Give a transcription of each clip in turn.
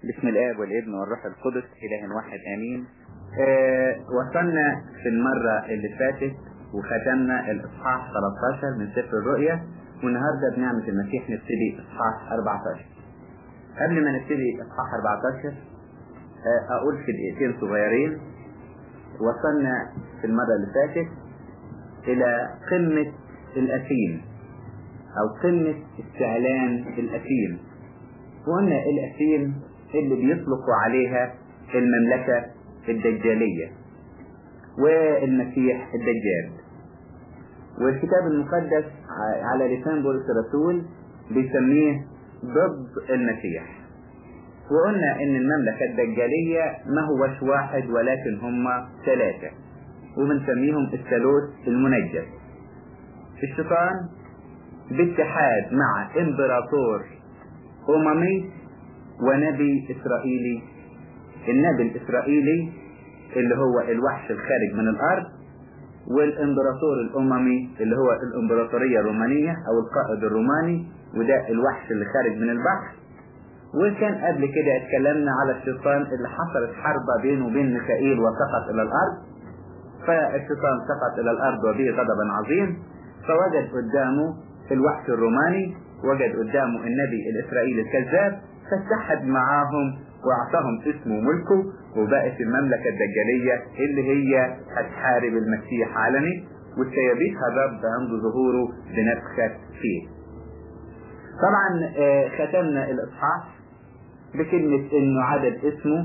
بسم الآب والابن والروح القدس إله واحد آمين آه وصلنا في المرة اللي فاتت وختمنا الإصحاح 13 من سفر الرؤيا والنهاردة بنعمة المسيح نبتدي إصحاح 14 قبل ما نبتدي إصحاح 14 آه أقول في دقيقتين صغيرين وصلنا في المرة اللي فاتت إلى قمة الأثيم أو قمة استعلان الأثيم وقلنا الأثيم اللي بيطلقوا عليها المملكة الدجالية والمسيح الدجال والكتاب المقدس على لسان بولس الرسول بيسميه ضد المسيح وقلنا ان المملكة الدجالية ما هوش واحد ولكن هم ثلاثة وبنسميهم الثالوث المنجس الشيطان باتحاد مع امبراطور اممي ونبي اسرائيلي النبي الاسرائيلي اللي هو الوحش الخارج من الارض والامبراطور الاممي اللي هو الامبراطورية الرومانية او القائد الروماني وده الوحش اللي خارج من البحر وكان قبل كده اتكلمنا على الشيطان اللي حصلت حربة بينه وبين ميخائيل وسقط الى الارض فالشيطان سقط الى الارض وبه غضبا عظيم فوجد قدامه الوحش الروماني وجد قدامه النبي الاسرائيلي الكذاب فاتحد معاهم واعطاهم اسمه وملكه وبقت المملكة الدجالية اللي هي هتحارب المسيح علني وسيبيتها الرب عند ظهوره بنفخة فيه طبعا ختمنا الاصحاح بكلمة انه عدد اسمه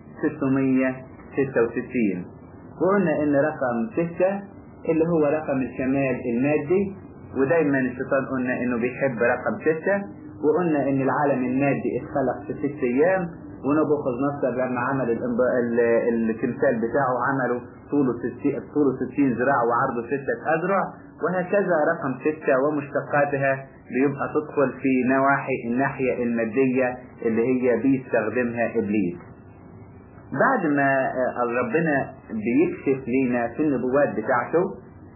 666 وقلنا ان رقم 6 اللي هو رقم الكمال المادي ودايما الشيطان قلنا انه بيحب رقم 6 وقلنا ان العالم المادي اتخلق في ست ايام ونبوخذ نصر لما عمل التمثال بتاعه عمله طوله 60 طوله 60 ذراع وعرضه 6 اذرع وهكذا رقم 6 ومشتقاتها بيبقى تدخل في نواحي الناحية المادية اللي هي بيستخدمها ابليس بعد ما ربنا بيكشف لينا في النبوات بتاعته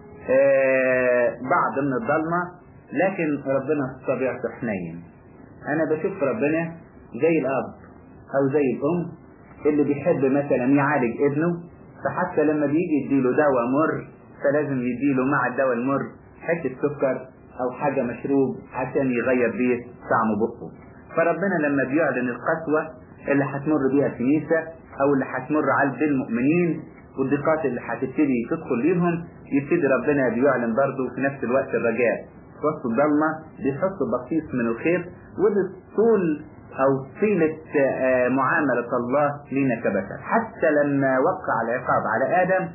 بعض من الضلمة لكن ربنا في طبيعته حنين انا بشوف ربنا زي الاب او زي الام اللي بيحب مثلا يعالج ابنه فحتى لما بيجي يديله دواء مر فلازم يديله مع الدواء المر حتة سكر او حاجة مشروب عشان يغير بيه طعم بقه فربنا لما بيعلن القسوة اللي هتمر بيها الكنيسة او اللي هتمر على المؤمنين والضيقات اللي هتبتدي تدخل ليهم يبتدي ربنا بيعلن برضه في نفس الوقت الرجاء وسط الضلمة بيحط بقيس من الخير وده طول او طيلة معاملة الله لينا كبشر حتى لما وقع العقاب على ادم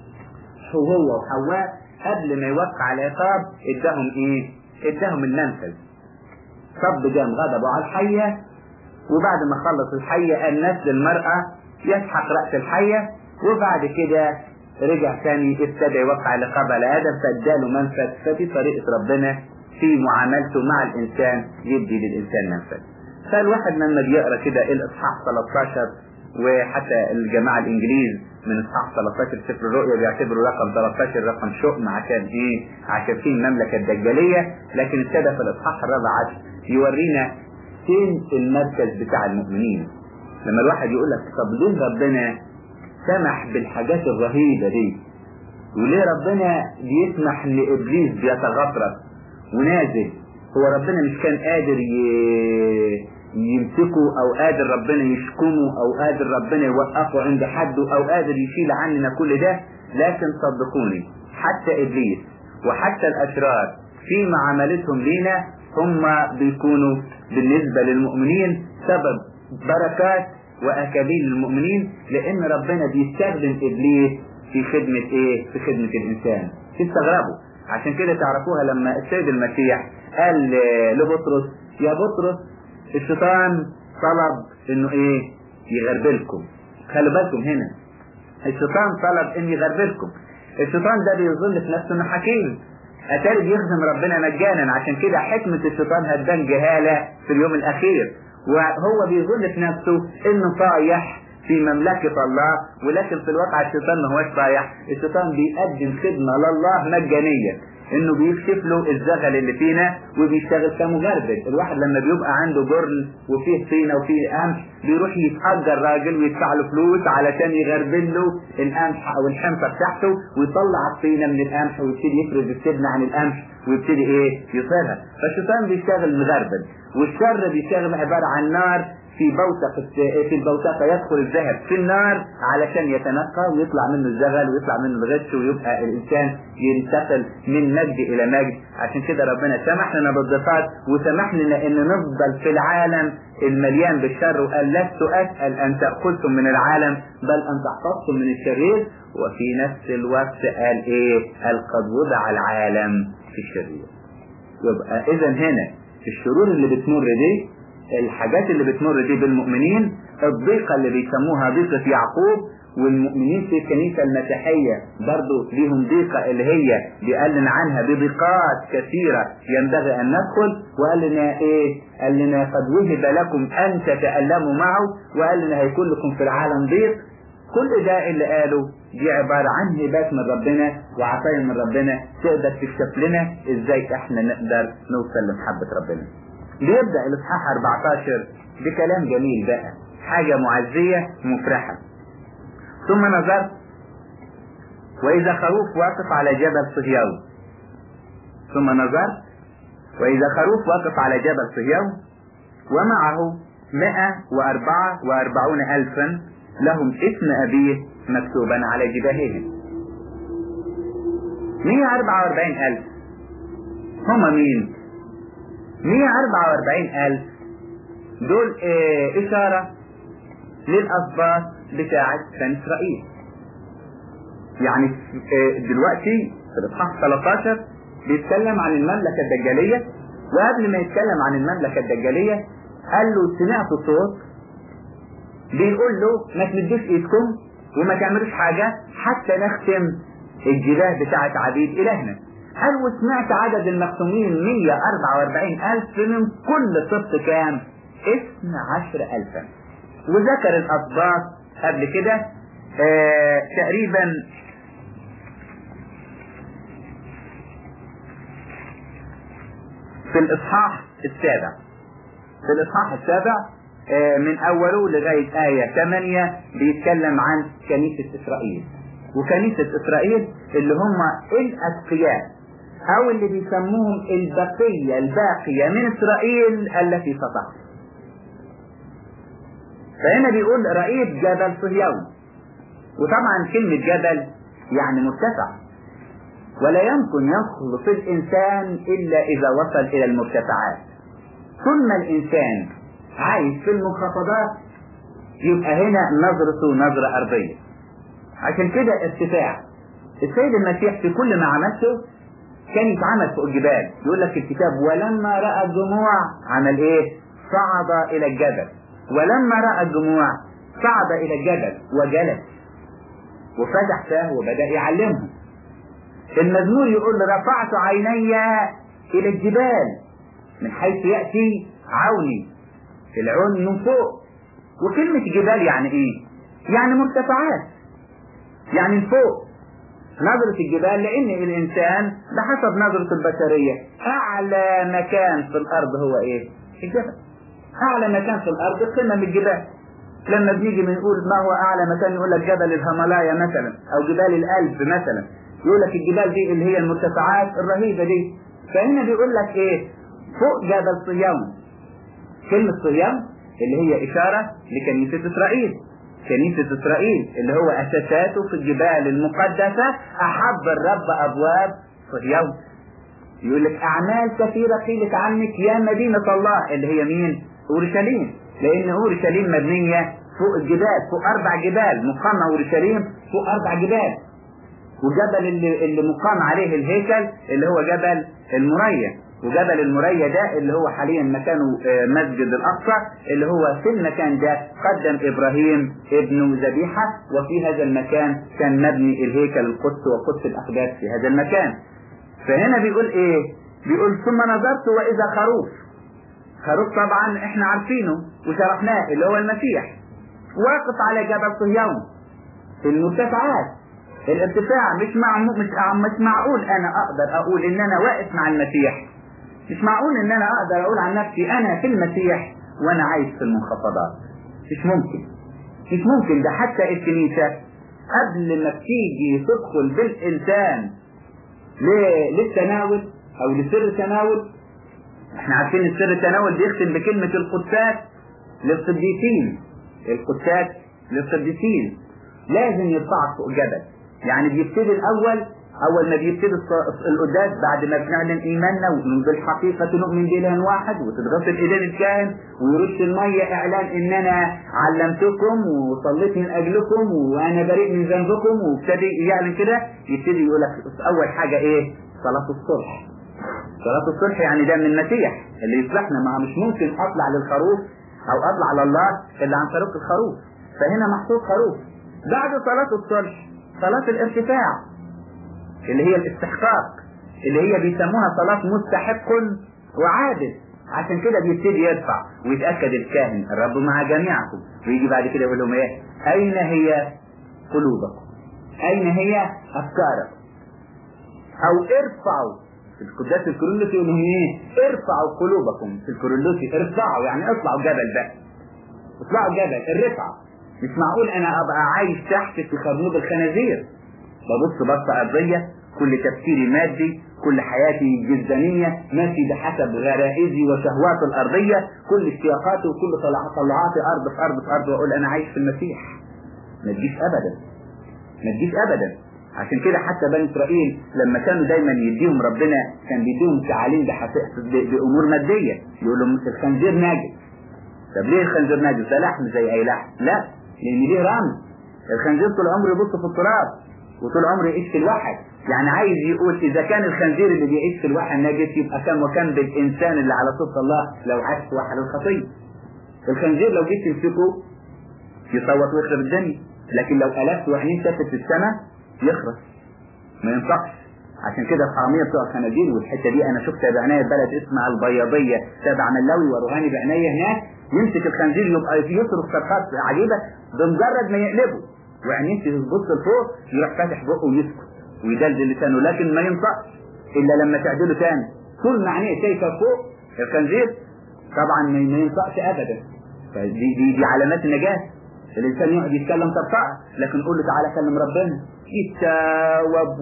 هو وحواء قبل ما يوقع العقاب اداهم ايه اداهم المنفذ صب جام غضبه على الحية وبعد ما خلص الحية قال نسل المرأة يسحق رأس الحية وبعد كده رجع تاني ابتدى يوقع العقاب على ادم فاداله منفذ فدي طريقة ربنا في معاملته مع الانسان يدي للانسان منفذ فالواحد لما بيقرا كده الاصحاح 13 وحتى الجماعه الانجليز من اصحاح 13 سفر الرؤيا بيعتبروا رقم 13 رقم شؤم عشان ايه؟ عشان فيه المملكه الدجاليه لكن ابتدى في الاصحاح الرابع عشر يورينا فين المركز بتاع المؤمنين لما الواحد يقول لك طب ليه ربنا سمح بالحاجات الرهيبه دي؟ وليه ربنا بيسمح لابليس بيتغطرس ونازل هو ربنا مش كان قادر ي... يمسكه او قادر ربنا يشكمه او قادر ربنا يوقفه عند حده او قادر يشيل عننا كل ده لكن صدقوني حتى ابليس وحتى الاشرار في معاملتهم لينا هم بيكونوا بالنسبة للمؤمنين سبب بركات واكابيل للمؤمنين لان ربنا بيستخدم ابليس في خدمة ايه في خدمة الانسان تستغربوا عشان كده تعرفوها لما السيد المسيح قال لبطرس يا بطرس الشيطان طلب انه ايه يغربلكم خلوا بالكم هنا الشيطان طلب ان يغربلكم الشيطان ده بيظن في نفسه انه حكيم اتاري بيخدم ربنا مجانا عشان كده حكمة الشيطان هتبان جهالة في اليوم الاخير وهو بيظن في نفسه انه طايح في مملكة الله ولكن في الواقع الشيطان ما هوش طايح الشيطان بيقدم خدمة لله مجانية انه بيكشف له الزغل اللي فينا وبيشتغل كمغربل الواحد لما بيبقى عنده جرن وفيه طينه وفيه قمح بيروح يتأجر راجل ويدفع له فلوس علشان يغربل له القمح او الحنفه بتاعته ويطلع الطينه من القمح ويبتدي يفرز السبنه عن القمح ويبتدي ايه يصيرها فالشيطان بيشتغل مغربل والشر بيشتغل عباره عن نار في بوتقة في البوتقة يدخل الذهب في النار علشان يتنقى ويطلع منه الزغل ويطلع منه الغش ويبقى الإنسان ينتقل من مجد إلى مجد عشان كده ربنا سمح لنا بالضفات وسمح لنا إن نفضل في العالم المليان بالشر وقال لست أسأل أن تأخذتم من العالم بل أن تحفظتم من الشرير وفي نفس الوقت قال إيه؟ قال قد وضع العالم في الشرير يبقى إذا هنا الشرور اللي بتمر دي الحاجات اللي بتمر دي بالمؤمنين الضيقة اللي بيسموها ضيقة يعقوب والمؤمنين في الكنيسة المسيحية برضو ليهم ضيقة اللي هي بيقلن عنها بضيقات كثيرة ينبغي أن ندخل وقال لنا إيه؟ قال لنا قد وهب لكم أن تتألموا معه وقال لنا هيكون لكم في العالم ضيق كل ده اللي قاله دي عبارة عن هبات من ربنا وعطايا من ربنا تقدر تكشف لنا ازاي احنا نقدر نوصل لمحبة ربنا بيبدأ الإصحاح 14 بكلام جميل بقى حاجة معزية مفرحة ثم نظرت وإذا خروف واقف على جبل صهيون ثم نظرت وإذا خروف واقف على جبل صهيون ومعه مئة وأربعة وأربعون ألفا لهم اسم أبيه مكتوبا على جباههم مئة أربعة وأربعين ألف هم مين 144 ألف دول اه إشارة للأسباط بتاعة بني إسرائيل يعني اه دلوقتي في الإصحاح 13 بيتكلم عن المملكة الدجالية وقبل ما يتكلم عن المملكة الدجالية قال له سمعت صوت بيقول له ما تمدوش ايدكم وما تعملوش حاجة حتى نختم الجباه بتاعة عبيد إلهنا قال وسمعت عدد المختومين 144 ألف من كل سبط كام؟ 12 ألفا وذكر الأسباط قبل كده آه تقريبا في الإصحاح السابع في الإصحاح السابع آه من أوله لغاية آية 8 بيتكلم عن كنيسة إسرائيل وكنيسة إسرائيل اللي هم الأتقياء أو اللي بيسموهم البقية الباقية من إسرائيل التي سطعت فهنا بيقول رأيت جبل صهيون وطبعا كلمة جبل يعني مرتفع ولا يمكن يخلص الإنسان إلا إذا وصل إلى المرتفعات ثم الإنسان عايش في المنخفضات يبقى هنا نظرته نظرة أرضية عشان كده ارتفاع السيد المسيح في كل ما عملته كان يتعمل فوق الجبال يقول لك الكتاب ولما رأى الجموع عمل ايه صعد الى الجبل ولما رأى الجموع صعد الى الجبل وجلس وفتح فاه وبدأ يعلمهم المزمور يقول رفعت عيني الى الجبال من حيث يأتي عوني العون من فوق وكلمة جبال يعني ايه يعني مرتفعات يعني فوق نظرة الجبال لأن الإنسان بحسب نظرة البشرية أعلى مكان في الأرض هو إيه؟ الجبل. أعلى مكان في الأرض قمم الجبال. لما بنيجي بنقول ما هو أعلى مكان يقول لك جبل الهيمالايا مثلا أو جبال الألب مثلا. يقول لك الجبال دي اللي هي المرتفعات الرهيبة دي. فهنا بيقول لك إيه؟ فوق جبل صيام. كلمة صيام اللي هي إشارة لكنيسة إسرائيل. كنيسة إسرائيل اللي هو أساساته في الجبال المقدسة أحب الرب أبواب صهيون يقول لك أعمال كثيرة قيلت عنك يا مدينة الله اللي هي مين؟ أورشليم لأن أورشليم مبنية فوق الجبال فوق أربع جبال مقام أورشليم فوق أربع جبال وجبل اللي, اللي مقام عليه الهيكل اللي هو جبل المريا وجبل المريا ده اللي هو حاليا مكانه مسجد الأقصى اللي هو في المكان ده قدم إبراهيم ابنه ذبيحة وفي هذا المكان كان مبني الهيكل القدس وقدس الأقداس في هذا المكان فهنا بيقول إيه بيقول ثم نظرت وإذا خروف خروف طبعا احنا عارفينه وشرحناه اللي هو المسيح واقف على جبل صهيون في المرتفعات الارتفاع مش مع مش مش معقول انا اقدر اقول ان انا واقف مع المسيح مش معقول ان انا اقدر اقول عن نفسي انا في المسيح وانا عايش في المنخفضات مش ممكن مش ممكن ده حتى الكنيسة قبل ما بتيجي تدخل بالانسان للتناول او لسر التناول احنا عارفين السر التناول بيختم بكلمة القدسات للقديسين القدسات للقديسين لازم يرفعك فوق جبل يعني بيبتدي الاول اول ما بيبتدي القداس بعد ما بنعلن ايماننا بالحقيقة نؤمن بإله واحد وتتغسل ايدين الكاهن ويرش المية اعلان ان انا علمتكم وصليت من اجلكم وانا بريء من ذنبكم وابتدي يعلن كده يبتدي يقول لك اول حاجة ايه صلاة الصلح صلاة الصلح يعني ده من المسيح اللي يصلحنا ما مش ممكن اطلع للخروف او اطلع لله الا عن طريق الخروف فهنا محطوط خروف بعد صلاة الصلح صلاة الارتفاع اللي هي الاستحقاق اللي هي بيسموها صلاة مستحق وعادل عشان كده بيبتدي يرفع ويتأكد الكاهن الرب مع جميعكم ويجي بعد كده يقول لهم ايه اين هي قلوبكم اين هي افكاركم او ارفعوا في القداس الكورولوسي يقول لهم ايه ارفعوا قلوبكم في الكورولوسي ارفعوا يعني اطلعوا جبل بقى اطلعوا جبل الرفعة مش معقول انا ابقى عايش تحت في خرنوب الخنازير ببص بصة ارضية كل تفكيري مادي كل حياتي جزدانية ماشي بحسب غرائزي وشهواتي الارضية كل اشتياقاتي وكل طلعاتي ارض في ارض في ارض واقول انا عايش في المسيح ما تجيش ابدا ما تجيش ابدا عشان كده حتى بني اسرائيل لما كانوا دايما يديهم ربنا كان بيديهم تعاليم بامور ماديه يقول لهم الخنزير ناجس طب ليه الخنزير ناجس ده لحم زي اي لحم لا لان ليه رمز الخنزير طول عمره يبص في التراب وطول عمره يعيش في الوحل يعني عايز يقول اذا كان الخنزير اللي بيعيش في الوحل ناجس يبقى كم وكم بالانسان اللي على صوت الله لو عاش في وحل الخطيه الخنزير لو جيت تمسكه يصوت ويخرب الدنيا لكن لو ألفت وعينيه شافت في السماء يخرس ما ينطقش عشان كده الحرامية بتوع الخنازير والحتة دي انا شفتها بعناية بلد اسمها البياضية تابع ملاوي وروهاني بعناية هناك يمسك الخنزير يبقى يصرف صرخات عجيبة بمجرد ما يقلبه وعينيه تبص لفوق يروح فاتح بقه ويسكت ويدلدل لسانه لكن ما ينطقش الا لما تعدله تاني طول ما عينيه شايفه فوق الخنزير طبعا ما ينطقش ابدا فدي دي, دي علامات النجاه الانسان يقعد يتكلم ترفع لكن قول له تعالى كلم ربنا يتاوب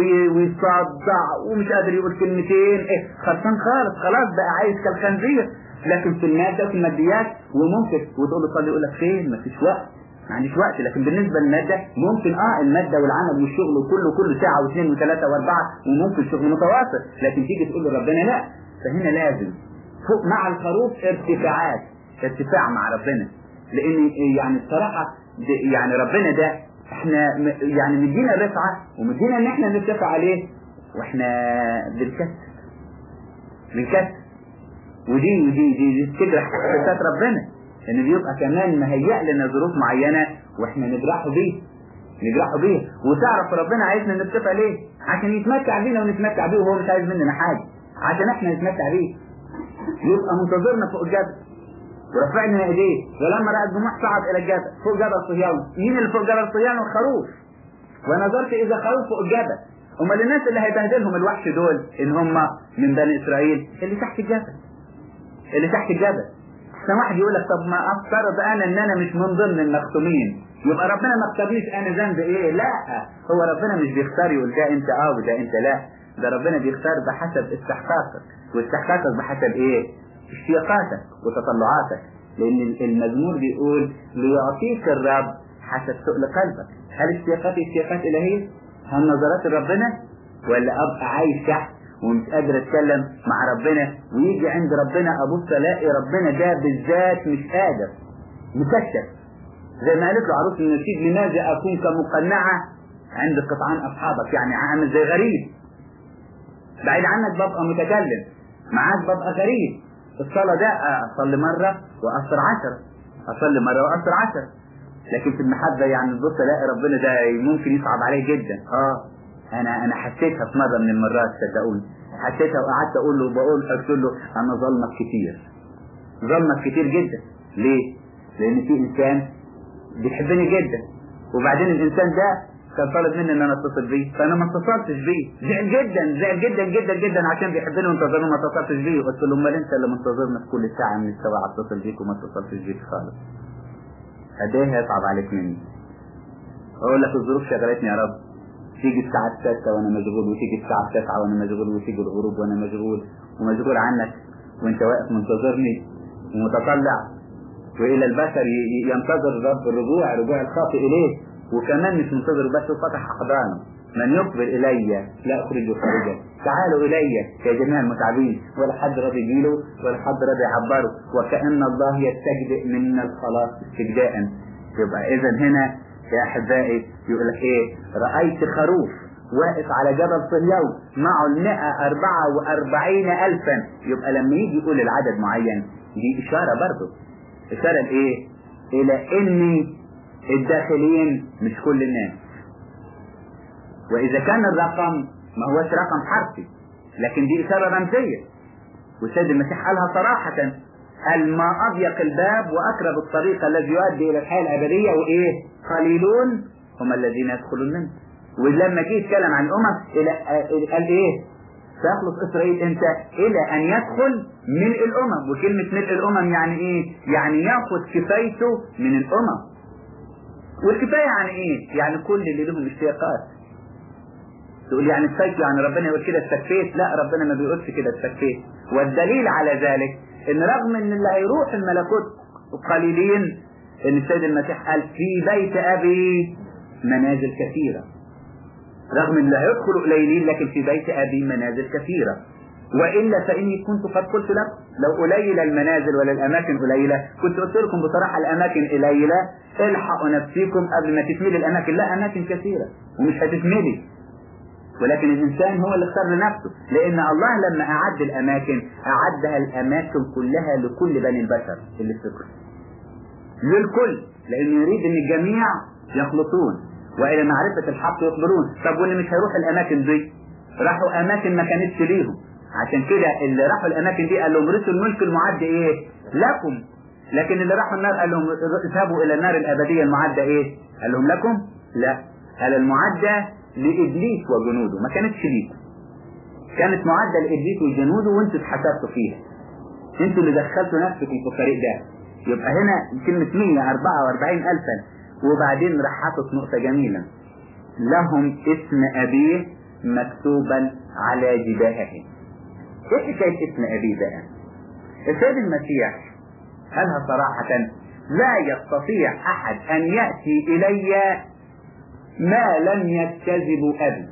ويصدع ومش قادر يقول كلمتين ايه خرسان خالص خلاص بقى عايز كالخنزير لكن في المادة في الماديات وممكن وتقول له صلي يقول لك فين مفيش وقت ما عنديش وقت لكن بالنسبة للمادة ممكن اه المادة والعمل والشغل وكله كل ساعة واثنين وثلاثة واربعة وممكن شغل متواصل لكن تيجي تقول له ربنا لا فهنا لازم فوق مع الخروف ارتفاعات ارتفاع مع ربنا لان يعني الصراحة يعني ربنا ده احنا يعني مدينا رفعة ومدينا ان احنا نرتفع عليه واحنا بنكسر بنكسر ودي ودي دي, دي تجرح حساسات ربنا ان بيبقى كمان مهيأ لنا ظروف معينة واحنا نجرحه بيه نجرحه بيه وتعرف ربنا عايزنا نرتفع ليه عشان يتمتع بينا ونتمتع بيه وهو مش عايز مننا حاجة عشان احنا نتمتع بيه يبقى منتظرنا فوق الجبل ورفعنا ايديه ولما راى الجموع صعد الى الجبل فوق جبل صهيون مين اللي فوق جبل صهيون الخروف ونظرت اذا خروف فوق الجبل امال الناس اللي هيبهدلهم الوحش دول ان هم من بني اسرائيل اللي تحت الجبل اللي تحت الجبل احسن واحد يقول لك طب ما افترض انا ان انا مش من ضمن المختومين يبقى ربنا ما اختارليش انا ذنب ايه لا هو ربنا مش بيختار يقول ده انت اه وده انت لا ده ربنا بيختار بحسب استحقاقك واستحقاقك بحسب ايه اشتياقاتك وتطلعاتك لان المزمور بيقول ليعطيك الرب حسب سؤل قلبك هل اشتياقاتي اشتياقات الهيه هل نظرات ربنا ولا ابقى عايش تحت ومش قادر اتكلم مع ربنا ويجي عند ربنا ابص الاقي ربنا ده بالذات مش قادر مكشف زي ما قالت له عروس النشيد لماذا اكون كمقنعه عند قطعان اصحابك يعني عامل زي غريب بعيد عنك ببقى متكلم معاك ببقى غريب الصلاة ده أصلي مرة وأثر عشرة أصلي مرة وأثر عشرة لكن في المحبة يعني تبص ألاقي ربنا ده ممكن يصعب عليه جدا اه أنا أنا حسيتها في مرة من المرات صدقوني حسيتها وقعدت أقول له وبقول قلت له أنا ظلمك كتير ظلمك كتير جدا ليه؟ لأن في إنسان بيحبني جدا وبعدين الإنسان ده كان طالب مني ان انا اتصل بيه فانا ما اتصلتش بيه زعل جدا زعل جدا جدا جدا عشان بيحبني وانتظرني ما اتصلتش بيه قلت له امال انت اللي منتظرنا في كل ساعه من الساعه اتصل بيك وما اتصلتش بيك خالص قد ايه هيصعب عليك مني اقول لك الظروف شغلتني يا رب تيجي الساعة السادسة وانا مشغول وتيجي الساعة التاسعة وانا مشغول وتيجي الغروب وانا مشغول ومشغول عنك وانت واقف منتظرني ومتطلع والى البشر ينتظر الرب الرجوع رجوع الخاطئ اليه وكمان مش منتظر بس فتح احضانه من يقبل الي لا اخرجه خارجا تعالوا الي يا جميع المتعبين ولا حد راضي يجيله ولا حد راضي يعبره وكأن الله يستجدئ منا الخلاص استجداء يبقى اذا هنا يا احبائي يقول لك ايه رأيت خروف واقف على جبل صهيون معه المئة أربعة وأربعين ألفا يبقى لما يجي يقول العدد معين دي إشارة برضه إشارة لإيه؟ إلى إن الداخلين مش كل الناس وإذا كان الرقم ما هوش رقم حرفي لكن دي إشارة رمزية والسيد المسيح قالها صراحة قال ما أضيق الباب وأقرب الطريق الذي يؤدي إلى الحياة الأبدية وإيه؟ قليلون هم الذين يدخلون منه ولما جه يتكلم عن الأمم إلى قال إيه؟ سيخلص إسرائيل إمتى؟ إلى أن يدخل ملء الأمم وكلمة ملء الأمم يعني إيه؟ يعني ياخد كفايته من الأمم والكفاية يعني إيه؟ يعني كل اللي لهم اشتياقات تقول يعني استيقظ يعني ربنا يقول كده استكفيت لا ربنا ما بيقولش كده استكفيت والدليل على ذلك ان رغم ان اللي هيروح الملكوت قليلين ان السيد المسيح قال في بيت ابي منازل كثيرة رغم ان اللي هيدخلوا قليلين لكن في بيت ابي منازل كثيرة والا فاني كنت قد قلت لكم لو قليل المنازل ولا الاماكن قليله كنت قلت لكم بصراحه الاماكن قليله الحقوا نفسيكم قبل ما تتملي الاماكن لا اماكن كثيره ومش هتتملي ولكن الإنسان هو اللي اختار لنفسه لأن الله لما أعد الأماكن أعدها الأماكن كلها لكل بني البشر اللي في للكل لأنه يريد أن الجميع يخلصون وإلى معرفة الحق يصبرون طب واللي مش هيروح الأماكن دي راحوا أماكن ما كانتش ليهم عشان كده اللي راحوا الأماكن دي قال لهم رثوا الملك المعد إيه لكم لكن اللي راحوا النار قال لهم اذهبوا إلى النار الأبدية المعدة إيه قال لهم لكم لا قال المعدة لإبليس وجنوده ما كانتش ليكم كانت معدة لإبليس وجنوده وانتوا اتحسبتوا فيها انتوا اللي دخلتوا نفسكم في الطريق ده يبقى هنا كلمة 144 ألفا وبعدين راح حاطط نقطة جميلة لهم اسم أبيه مكتوبا على جباههم ايه حكاية اسم أبيه بقى السيد المسيح قالها صراحة لا يستطيع أحد أن يأتي إلي ما لم يكتذب أبي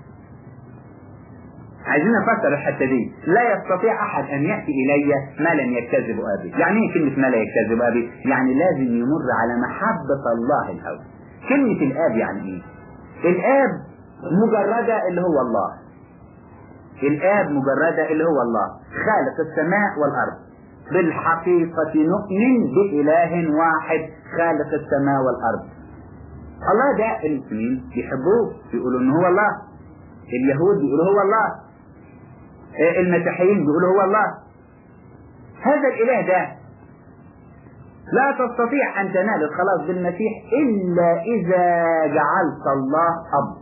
عايزين نفسر الحتة دي لا يستطيع أحد أن يأتي إلي ما لم يكتذب أبي يعني إيه كلمة ما لا يكتذب أبي يعني لازم يمر على محبة الله الأول كلمة الآب يعني إيه الآب مجردة اللي هو الله الآب مجردة اللي هو الله خالق السماء والأرض بالحقيقة نؤمن بإله واحد خالق السماء والأرض الله ده المسلمين بيحبوه بيقولوا ان هو الله اليهود بيقولوا هو الله المسيحيين بيقولوا هو الله هذا الاله ده لا تستطيع ان تنال الخلاص بالمسيح الا اذا جعلت الله اب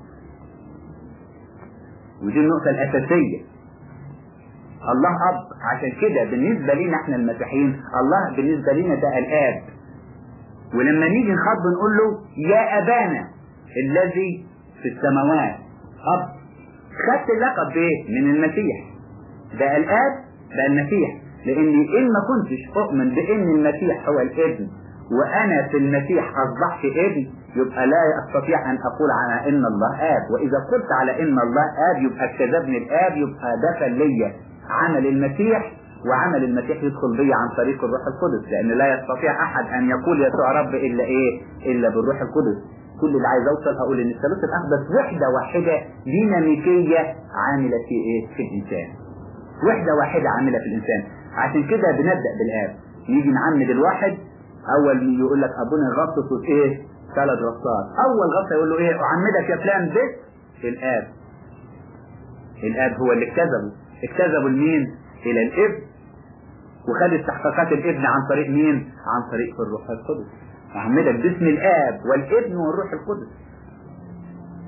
ودي النقطة الاساسية الله اب عشان كده بالنسبة لنا احنا المسيحيين الله بالنسبة لنا ده الاب ولما نيجي نخاطب نقول له يا أبانا الذي في السماوات أب خدت اللقب بإيه؟ من المسيح ده الآب ده المسيح لأني إن ما كنتش أؤمن بإن المسيح هو الابن وأنا في المسيح أصبحت ابن يبقى لا أستطيع أن أقول على إن الله آب وإذا قلت على إن الله آب يبقى كذبني الآب يبقى دخل ليا عمل المسيح وعمل المسيح يدخل بي عن طريق الروح القدس لان لا يستطيع احد ان يقول يسوع رب الا ايه الا بالروح القدس كل اللي عايز اوصل اقول ان الثالوث الاقدس وحده واحده ديناميكيه عامله في ايه في الانسان وحده واحده عامله في الانسان عشان كده بنبدا بالاب نيجي نعمد الواحد اول يقول لك ابونا غطس ايه ثلاث غطات اول غطه يقول له ايه اعمدك يا فلان بس الاب الاب هو اللي اكتذبه اكتذبوا لمين الى الابن وخد استحقاقات الابن عن طريق مين عن طريق الروح القدس أعمدك باسم الآب والابن والروح القدس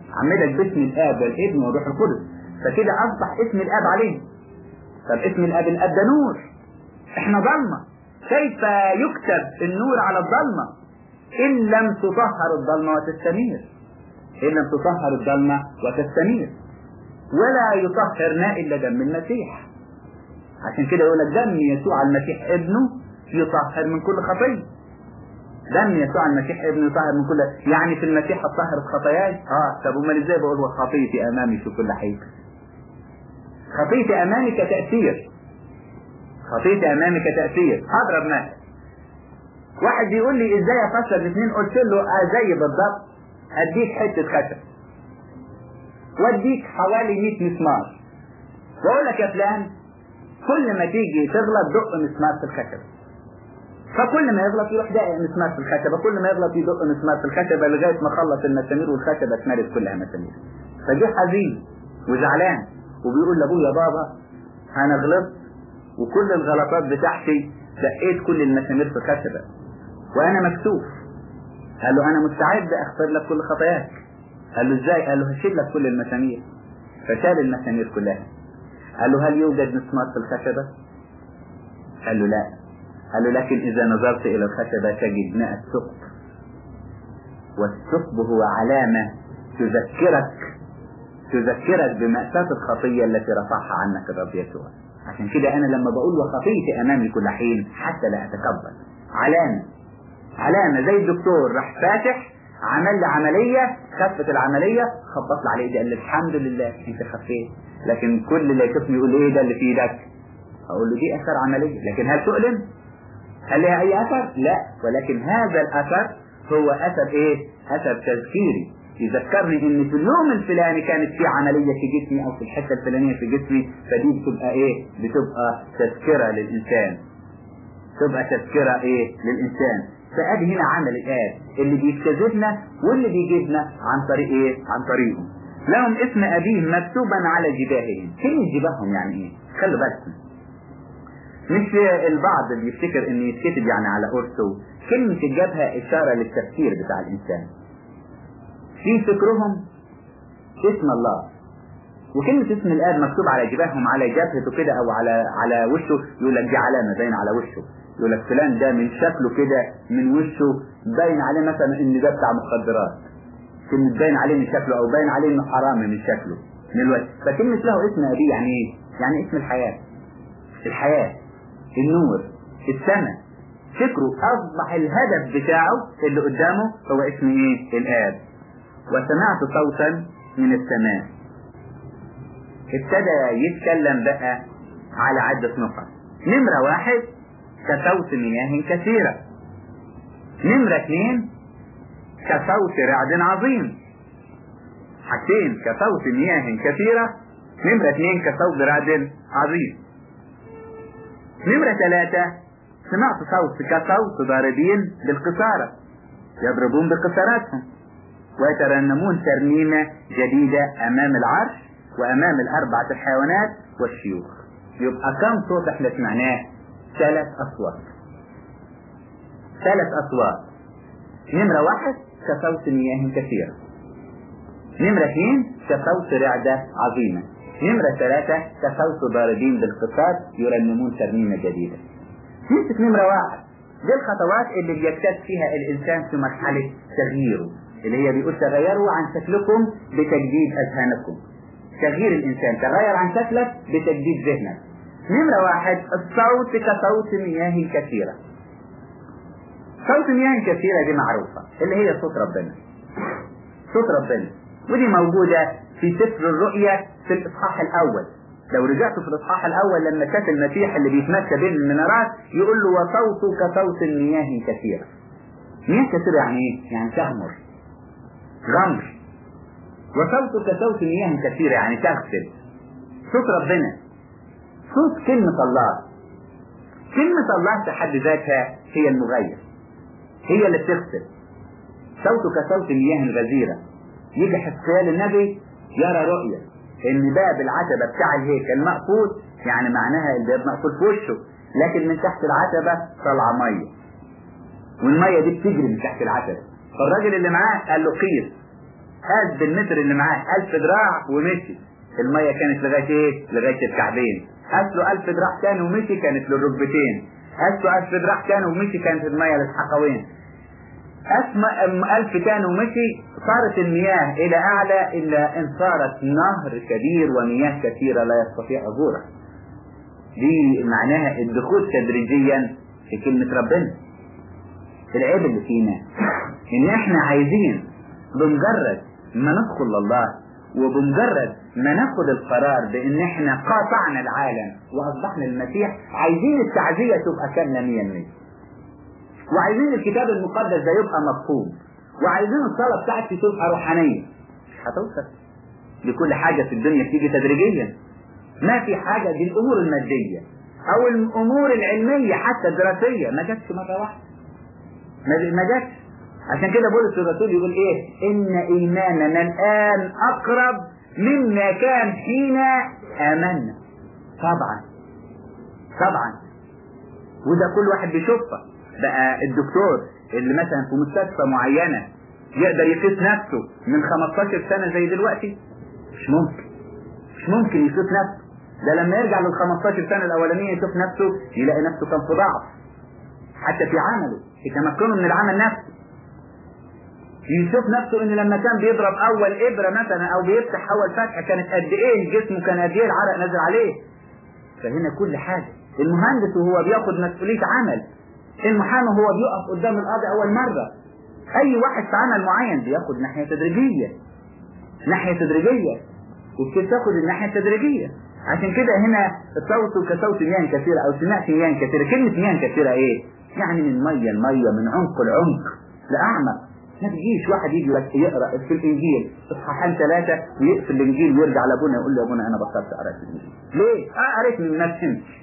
عمدك باسم الاب والابن والروح القدس فكده اصبح اسم الاب عليه طب اسم الاب الاب ده نور احنا ضلمه كيف يكتب النور على الضلمه ان لم تطهر الضلمه وتستنير ان لم تطهر الضلمه وتستنير ولا يطهرنا الا دم المسيح عشان كده يقول لك دم يسوع المسيح ابنه يطهر من كل خطيه دم يسوع المسيح ابنه يطهر من كل يعني في المسيح اتطهرت خطاياي اه طب امال ازاي بقول خطيتي امامي في كل حين خطيتي امامي كتاثير خطيتي امامي كتاثير اضرب مثل واحد بيقول لي ازاي افسر الاثنين قلت له اه زي بالضبط اديك حته خشب واديك حوالي 100 مسمار واقول لك يا فلان كل ما تيجي تغلط دق مسمار في الخشب فكل ما يغلط يروح داقق مسمار في الخشبه كل ما يغلط يدق مسمار في الخشبه لغايه ما خلص المسامير والخشبه اتملت كلها مسامير فجه حزين وزعلان وبيقول لابويا بابا انا غلطت وكل الغلطات بتاعتي دقيت كل المسامير في الخشبه وانا مكسوف قال له انا مستعد اغفر لك كل خطاياك قال له ازاي قال له هشيل لك كل المسامير فشال المسامير كلها قال له هل يوجد مسمار في الخشبة قال له لا قال له لكن إذا نظرت إلى الخشبة تجد ماء الثقب والثقب هو علامة تذكرك تذكرك بمأساة الخطية التي رفعها عنك الرب يسوع عشان كده أنا لما بقول وخطيتي أمامي كل حين حتى لا أتكبر علامة علامة زي الدكتور راح فاتح عمل لي عملية خفت العملية خبط لي على ايدي قال لي الحمد لله انت خفيت لكن كل اللي يشوفني يقول ايه ده اللي في ايدك اقول له دي اثر عملية لكن هل تؤلم هل لها اي اثر لا ولكن هذا الاثر هو اثر ايه اثر تذكيري يذكرني ان في اليوم الفلاني كانت في عملية في جسمي او في الحتة الفلانية في جسمي فدي بتبقى ايه بتبقى تذكرة للانسان تبقى تذكرة ايه للانسان فادي هنا عمل الاب اللي بيجتذبنا واللي بيجيبنا عن طريق ايه عن طريقهم لهم اسم ابيهم مكتوبا على جباههم كلمة جباههم يعني ايه خلوا بالكم مش البعض اللي يفتكر ان يتكتب يعني على قرصه كلمة الجبهة اشارة للتفكير بتاع الانسان في فكرهم اسم الله وكلمة اسم الاب مكتوب على جباههم على جبهته كده او على على وشه يقول لك دي علامة باين على وشه يقول لك فلان ده من شكله كده من وشه باين عليه مثلا ان ده بتاع مخدرات كلمة باين عليه من شكله او باين عليه انه حرامي من شكله من الوجه فكلمة له اسم ابيه يعني ايه؟ يعني اسم الحياة الحياة النور السماء فكره اصبح الهدف بتاعه اللي قدامه هو اسم ايه؟ الاب وسمعت صوتا من السماء ابتدى يتكلم بقى على عدة نقط نمرة واحد كصوت مياه كثيرة نمرة اثنين كصوت رعد عظيم حاجتين كصوت مياه كثيرة نمرة اثنين كصوت رعد عظيم نمرة ثلاثة سمعت صوت كصوت ضاربين بالقصارى يضربون بقصاراتهم ويترنمون ترنيمة جديدة أمام العرش وأمام الأربعة الحيوانات والشيوخ يبقى كم صوت احنا سمعناه ثلاث أصوات ثلاث أصوات نمرة واحد كصوت مياه كثيرة نمرة اثنين كصوت رعدة عظيمة نمرة ثلاثة كصوت ضاربين بالقصار يرنمون ترنيمة جديدة نمسك نمرة واحد دي الخطوات اللي بيجتاز فيها الإنسان في مرحلة تغييره اللي هي بيقول تغيروا عن شكلكم بتجديد أذهانكم تغيير الإنسان تغير عن شكلك بتجديد ذهنك نمرة واحد الصوت كصوت مياه كثيرة صوت مياه كثيرة دي معروفة اللي هي صوت ربنا صوت ربنا ودي موجودة في سفر الرؤيا في الإصحاح الأول لو رجعت في الإصحاح الأول لما شاف المسيح اللي بيتمشى بين المنارات يقول له وصوته كصوت مياه كثيرة مياه كثيرة يعني إيه؟ يعني تغمر غمر وصوته كصوت مياه كثيرة يعني تغسل صوت ربنا صوت كلمة الله كلمة الله في حد ذاتها هي المغير هي اللي بتغسل صوته كصوت مياه غزيرة يجي حسقيال النبي يرى رؤية ان باب العتبة بتاع الهيكل مقفول يعني معناها الباب مقفول في وشه لكن من تحت العتبة طلع مية والمية دي بتجري من تحت العتبة فالراجل اللي معاه قال له قيس قاس بالمتر اللي معاه 1000 دراع ومشي المية كانت لغاية ايه؟ لغاية الكعبين قاس له 1000 دراع تاني ومشي كانت للركبتين قاس له 1000 دراع تاني ومشي كانت المية للحقوين أسمى ألف تاني ومشي صارت المياه إلى أعلى إلا إن صارت نهر كبير ومياه كثيرة لا يستطيع عبوره دي معناها الدخول تدريجيا في كلمة ربنا العيب اللي فينا ان احنا عايزين بمجرد ما ندخل لله وبمجرد ما ناخد القرار بان احنا قاطعنا العالم واصبحنا المسيح عايزين التعزية تبقى كاملة مية مية وعايزين الكتاب المقدس ده يبقى مفهوم وعايزين الصلاة بتاعتي تبقى روحانية مش هتوصل لكل حاجة في الدنيا بتيجي تدريجيا ما في حاجة دي الأمور المادية أو الأمور العلمية حتى الدراسية ما جاتش مرة واحدة ما جاتش عشان كده بولس الرسول يقول إيه إن إيماننا الآن أقرب مما كان حين آمنا طبعا طبعا وده كل واحد بيشوفها بقى الدكتور اللي مثلا في مستشفى معينة يقدر يقيس نفسه من 15 سنة زي دلوقتي مش ممكن مش ممكن يقيس نفسه ده لما يرجع لل 15 سنة الأولانية يشوف نفسه يلاقي نفسه كان في ضعف حتى في عمله في تمكنه من العمل نفسه يشوف نفسه ان لما كان بيضرب اول ابرة مثلا او بيفتح اول فتحة كانت قد ايه جسمه كان قد ايه العرق نازل عليه فهنا كل حاجة المهندس وهو بياخد مسؤولية عمل المحامي هو بيقف قدام القاضي اول مرة اي واحد في عمل معين بياخد ناحية تدريجية ناحية تدريجية وبتاخد الناحية التدريجية عشان كده هنا صوته كصوت مياه كثيرة او سمعت مياه كثيرة كلمة مياه كثيرة ايه يعني من مية المية من عمق العمق لأعمق ما تجيش واحد يجي يقرا في الانجيل اصحاحين ثلاثه ويقفل الانجيل ويرجع لابونا يقول له يا ابونا انا بطلت اقرا في الانجيل ليه؟ اه قريت من ما فهمتش